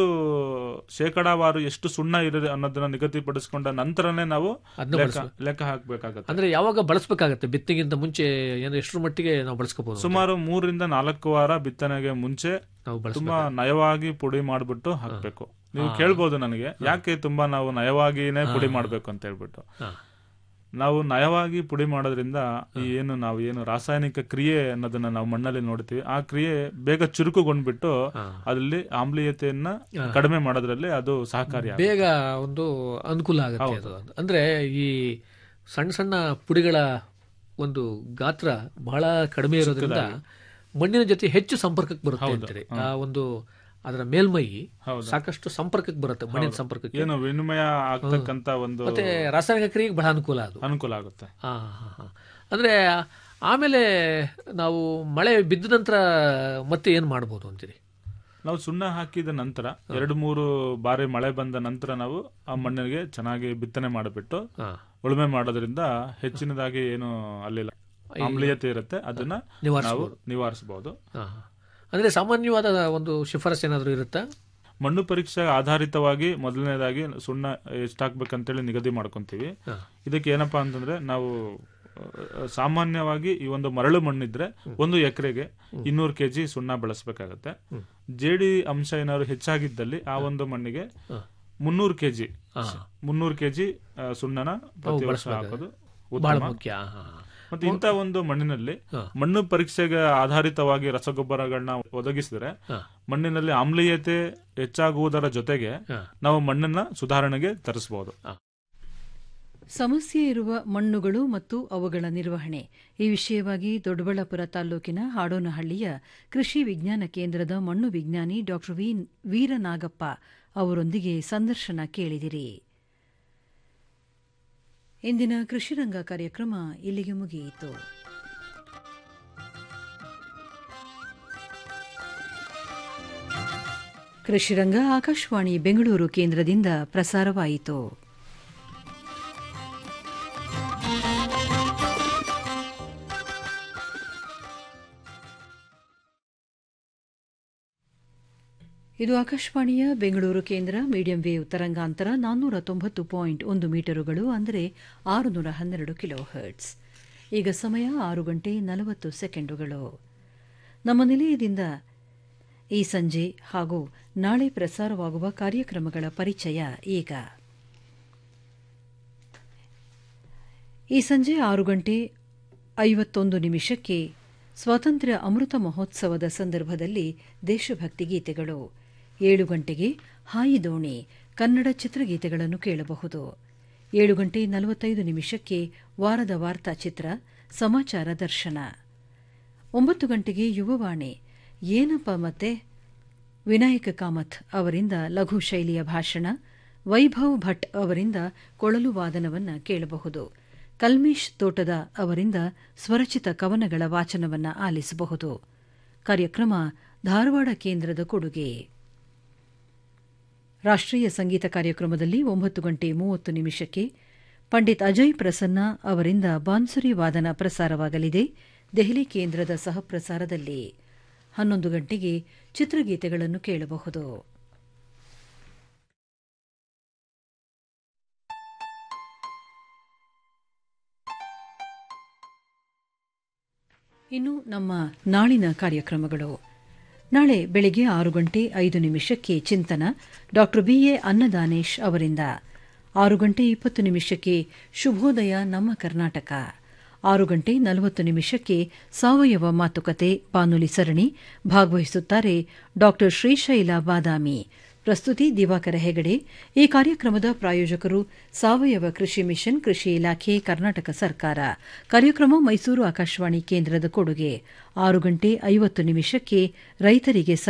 ಶೇಕಡಾವಾರು ಎಷ್ಟು ಸುಣ್ಣ ಇರದೆ ಅನ್ನೋದನ್ನ ನಿಗದಿಪಡಿಸ್ಕೊಂಡ ನಂತರನೇ ನಾವು ಅದ್ನ ಲೆಕ್ಕ ಲೆಕ್ಕ ಹಾಕ್ಬೇಕಾಗತ್ತೆ ಅಂದ್ರೆ ಯಾವಾಗ ಬಳಸಬೇಕಾಗತ್ತೆ ಬಿತ್ತಿಗಿಂತ ಮುಂಚೆ ಏನು ಎಷ್ಟರ ಮಟ್ಟಿಗೆ ನಾವು ಬಳಸ್ಕೋಬಹುದು ಸುಮಾರು ಮೂರರಿಂದ ನಾಲ್ಕು ವಾರ ಬಿತ್ತನೆಗೆ ಮುಂಚೆ ನಾವು ಬಳಸ ತುಂಬಾ ನಯವಾಗಿ ಪುಡಿ ಮಾಡ್ಬಿಟ್ಟು ಹಾಕ್ಬೇಕು ನೀವು ಕೇಳ್ಬೋದು ನನಗೆ ಯಾಕೆ ತುಂಬಾ ನಾವು ನಯವಾಗಿನೇ ಪುಡಿ ಮಾಡ್ಬೇಕು ಅಂತ ಹೇಳ್ಬಿಟ್ಟು ಹಾ. ನಾವು ನಯವಾಗಿ ಪುಡಿ ಮಾಡೋದ್ರಿಂದ ಈ ಏನು ನಾವು ಏನು ರಾಸಾಯನಿಕ ಕ್ರಿಯೆ ಅನ್ನೋದನ್ನ ನಾವು ಮಣ್ಣಲ್ಲಿ ನೋಡ್ತೀವಿ ಆ ಕ್ರಿಯೆ ಬೇಗ ಚುರುಕುಗೊಂಡ್ಬಿಟ್ಟು ಅದರಲ್ಲಿ ಆಮ್ಲೀಯತೆಯನ್ನ ಕಡಿಮೆ ಮಾಡೋದ್ರಲ್ಲಿ ಅದು ಸಹಕಾರಿ ಬೇಗ ಒಂದು ಅನುಕೂಲ ಆಗುತ್ತೆ ಅದು ಅಂದ್ರೆ ಈ ಸಣ್ಣ ಸಣ್ಣ ಪುಡಿಗಳ ಒಂದು ಗಾತ್ರ ಬಹಳ ಕಡಿಮೆ ಇರೋದ್ರಿಂದ ಮಣ್ಣಿನ ಜೊತೆ ಹೆಚ್ಚು ಸಂಪರ್ಕಕ್ಕೆ ಬರುತ್ತೆ ಅಂತೀರಿ ಆ ಒಂದು ಅದರ ಮೇಲ್ಮೈ ಸಾಕಷ್ಟು ಸಂಪರ್ಕಕ್ಕೆ ಬರುತ್ತೆ ಮಣ್ಣಿನ ಸಂಪರ್ಕಕ್ಕೆ ಏನು ವಿನಿಮಯ ಆಗ್ತಕ್ಕಂತ ಒಂದು ಮತ್ತೆ ರಾಸಾಯನಿಕ ಕ್ರಿಯೆಗೆ ಬಹಳ ಅನುಕೂಲ ಅದು ಅನುಕೂಲ ಆಗುತ್ತೆ ಹಾ ಹಾ ಹಾ ಅಂದ್ರೆ ಆಮೇಲೆ ನಾವು ಮಳೆ ಬಿದ್ದ ನಂತರ ಮತ್ತೆ ಏನ್ ಮಾಡ್ಬೋದು ಅಂತೀರಿ ನಾವು ಸುಣ್ಣ ಹಾಕಿದ ನಂತರ ಎರಡು ಮೂರು ಬಾರಿ ಮಳೆ ಬಂದ ನಂತರ ನಾವು ಆ ಮಣ್ಣಿಗೆ ಚೆನ್ನಾಗಿ ಬಿತ್ತನೆ ಮಾಡಿಬಿಟ್ಟು ಹಾ. ಉಳುಮೆ ಮಾಡೋದ್ರಿಂದ ಹೆಚ್ಚಿನದಾಗಿ ಏನು ಅಲ್ಲಿ ಆಮ್ಲೀಯತೆ ಇರುತ್ತೆ ಅದನ್ನ ನಾವು ನಿವಾರಿಸಬಹುದು ಹಾ ಹಾ. ಅಂದ್ರೆ ಸಾಮಾನ್ಯವಾದ ಒಂದು ಶಿಫಾರಸ್ ಏನಾದರೂ ಇರುತ್ತಾ ಮಣ್ಣು ಪರೀಕ್ಷೆ ಆಧಾರಿತವಾಗಿ ಮೊದಲನೇದಾಗಿ ಸುಣ್ಣ ಎಷ್ಟಾಗ್ಬೇಕಂತೇಳಿ ನಿಗದಿ ಮಾಡ್ಕೊಂತೀವಿ ಇದಕ್ಕೆ ಏನಪ್ಪಾ ಅಂತಂದ್ರೆ ನಾವು ಆ, ಸಾಮಾನ್ಯವಾಗಿ ಈ ಒಂದು ಮರಳು ಮಣ್ಣಿದ್ರೆ ಒಂದು ಎಕರೆಗೆ ಇನ್ನೂರು ಕೆಜಿ ಸುಣ್ಣ ಬಳಸಬೇಕಾಗತ್ತೆ ಜೇಡಿ ಅಂಶ ಏನಾದ್ರು ಹೆಚ್ಚಾಗಿದ್ದಲ್ಲಿ ಆ ಒಂದು ಮಣ್ಣಿಗೆ ಮುನ್ನೂರು ಕೆಜಿ ಮುನ್ನೂರು ಕೆಜಿ ಸುಣ್ಣನ ಪ್ರತಿ ವರ್ಷ ಹಾಕೋದು ಬಹಳ ಉತ್ತಮ ಮುಖ್ಯ ಹಾ, ಹಾ. ಮತ್ತೆ ಇಂಥ ಒಂದು ಮಣ್ಣಿನಲ್ಲಿ ಮಣ್ಣು ಪರೀಕ್ಷೆಗೆ ಆಧಾರಿತವಾಗಿ ರಸಗೊಬ್ಬರಗಳನ್ನ ಒದಗಿಸಿದ್ರೆ ಮಣ್ಣಿನಲ್ಲಿ ಆಮ್ಲೀಯತೆ ಹೆಚ್ಚಾಗುವುದರ ಜೊತೆಗೆ ನಾವು ಮಣ್ಣನ್ನ ಸುಧಾರಣೆಗೆ ತರಿಸಬಹುದು ಸಮಸ್ಯೆ ಇರುವ ಮಣ್ಣುಗಳು ಮತ್ತು ಅವುಗಳ ನಿರ್ವಹಣೆ ಈ ವಿಷಯವಾಗಿ ದೊಡ್ಡಬಳ್ಳಾಪುರ ತಾಲ್ಲೂಕಿನ ಹಾಡೋನಹಳ್ಳಿಯ ಕೃಷಿ ವಿಜ್ಞಾನ ಕೇಂದ್ರದ ಮಣ್ಣು ವಿಜ್ಞಾನಿ ಡಾ ವಿ ವೀರನಾಗಪ್ಪ ಅವರೊಂದಿಗೆ ಸಂದರ್ಶನ ಕೇಳಿದಿರಿ ಇಂದಿನ ಕೃಷಿರಂಗ ಕಾರ್ಯಕ್ರಮ ಇಲ್ಲಿಗೆ ಮುಗಿಯಿತು ಕೃಷಿರಂಗ ಆಕಾಶವಾಣಿ ಬೆಂಗಳೂರು ಕೇಂದ್ರದಿಂದ ಪ್ರಸಾರವಾಯಿತು ಇದು ಆಕಾಶವಾಣಿಯ ಬೆಂಗಳೂರು ಕೇಂದ್ರ ಮೀಡಿಯಂ ವೇವ್ ತರಂಗಾಂತರ ನಾನ್ನೂರ ತೊಂಬತ್ತು ಪಾಯಿಂಟ್ ಒಂದು ಮೀಟರುಗಳು ಅಂದರೆ ಆರುನೂರ ಹನ್ನೆರಡು ಕಿಲೋ ಹರ್ಟ್ಸ್ ಈಗ ಸಮಯ ಆರು ಗಂಟೆ ನಲವತ್ತು ಸೆಕೆಂಡುಗಳು ನಮ್ಮ ನಿಲಯದಿಂದ ಈ ಸಂಜೆ ಹಾಗೂ ನಾಳೆ ಪ್ರಸಾರವಾಗುವ ಕಾರ್ಯಕ್ರಮಗಳ ಪರಿಚಯ ಈಗ ಈ ಸಂಜೆ ಆರು ಗಂಟೆ ಐವತ್ತೊಂದು ನಿಮಿಷಕ್ಕೆ ಸ್ವಾತಂತ್ರ್ಯ ಅಮೃತ ಮಹೋತ್ಸವದ ಸಂದರ್ಭದಲ್ಲಿ ದೇಶಭಕ್ತಿ ಗೀತೆಗಳು ಏಳು ಗಂಟೆಗೆ ಹಾಯಿ ದೋಣಿ ಕನ್ನಡ ಚಿತ್ರಗೀತೆಗಳನ್ನು ಕೇಳಬಹುದು ಏಳು ಗಂಟೆ ನಲವತ್ತೈದು ನಿಮಿಷಕ್ಕೆ ವಾರದ ವಾರ್ತಾ ಚಿತ್ರ ಸಮಾಚಾರ ದರ್ಶನ ಒಂಬತ್ತು ಗಂಟೆಗೆ ಯುವವಾಣಿ ಏನಪ್ಪ ಮತ್ತೆ ವಿನಾಯಕ ಕಾಮತ್ ಅವರಿಂದ ಲಘು ಶೈಲಿಯ ಭಾಷಣ ವೈಭವ್ ಭಟ್ ಅವರಿಂದ ಕೊಳಲು ವಾದನವನ್ನು ಕೇಳಬಹುದು ಕಲ್ಮೇಶ್ ತೋಟದ ಅವರಿಂದ ಸ್ವರಚಿತ ಕವನಗಳ ವಾಚನವನ್ನ ಆಲಿಸಬಹುದು ಕಾರ್ಯಕ್ರಮ ಧಾರವಾಡ ಕೇಂದ್ರದ ಕೊಡುಗೆ ರಾಷ್ಟ್ರೀಯ ಸಂಗೀತ ಕಾರ್ಯಕ್ರಮದಲ್ಲಿ ಒಂಬತ್ತು ಗಂಟೆ ಮೂವತ್ತು ನಿಮಿಷಕ್ಕೆ ಪಂಡಿತ್ ಅಜಯ್ ಪ್ರಸನ್ನ ಅವರಿಂದ ಬಾನ್ಸುರಿ ವಾದನ ಪ್ರಸಾರವಾಗಲಿದೆ ದೆಹಲಿ ಕೇಂದ್ರದ ಸಹಪ್ರಸಾರದಲ್ಲಿ ಹನ್ನೊಂದು ಗಂಟೆಗೆ ಚಿತ್ರಗೀತೆಗಳನ್ನು ಕೇಳಬಹುದು ಇನ್ನು ನಮ್ಮ ನಾಳಿನ ಕಾರ್ಯಕ್ರಮಗಳು ನಾಳೆ ಬೆಳಗ್ಗೆ ಆರು ಗಂಟೆ ಐದು ನಿಮಿಷಕ್ಕೆ ಚಿಂತನ ಡಾ ಬಿಎ ಅನ್ನದಾನೇಶ್ ಅವರಿಂದ ಆರು ಗಂಟೆ ಇಪ್ಪತ್ತು ನಿಮಿಷಕ್ಕೆ ಶುಭೋದಯ ನಮ್ಮ ಕರ್ನಾಟಕ ಆರು ಗಂಟೆ ನಲವತ್ತು ನಿಮಿಷಕ್ಕೆ ಸಾವಯವ ಮಾತುಕತೆ ಬಾನುಲಿ ಸರಣಿ ಭಾಗವಹಿಸುತ್ತಾರೆ ಡಾ ಶ್ರೀಶೈಲ ಬಾದಾಮಿ ಪ್ರಸ್ತುತಿ ದಿವಾಕರ ಹೆಗಡೆ ಈ ಕಾರ್ಯಕ್ರಮದ ಪ್ರಾಯೋಜಕರು ಸಾವಯವ ಕೃಷಿ ಮಿಷನ್ ಕೃಷಿ ಇಲಾಖೆ ಕರ್ನಾಟಕ ಸರ್ಕಾರ ಕಾರ್ಯಕ್ರಮ ಮೈಸೂರು ಆಕಾಶವಾಣಿ ಕೇಂದ್ರದ ಕೊಡುಗೆ ಆರು ಗಂಟೆ ಐವತ್ತು ನಿಮಿಷಕ್ಕೆ ರೈತರಿಗೆ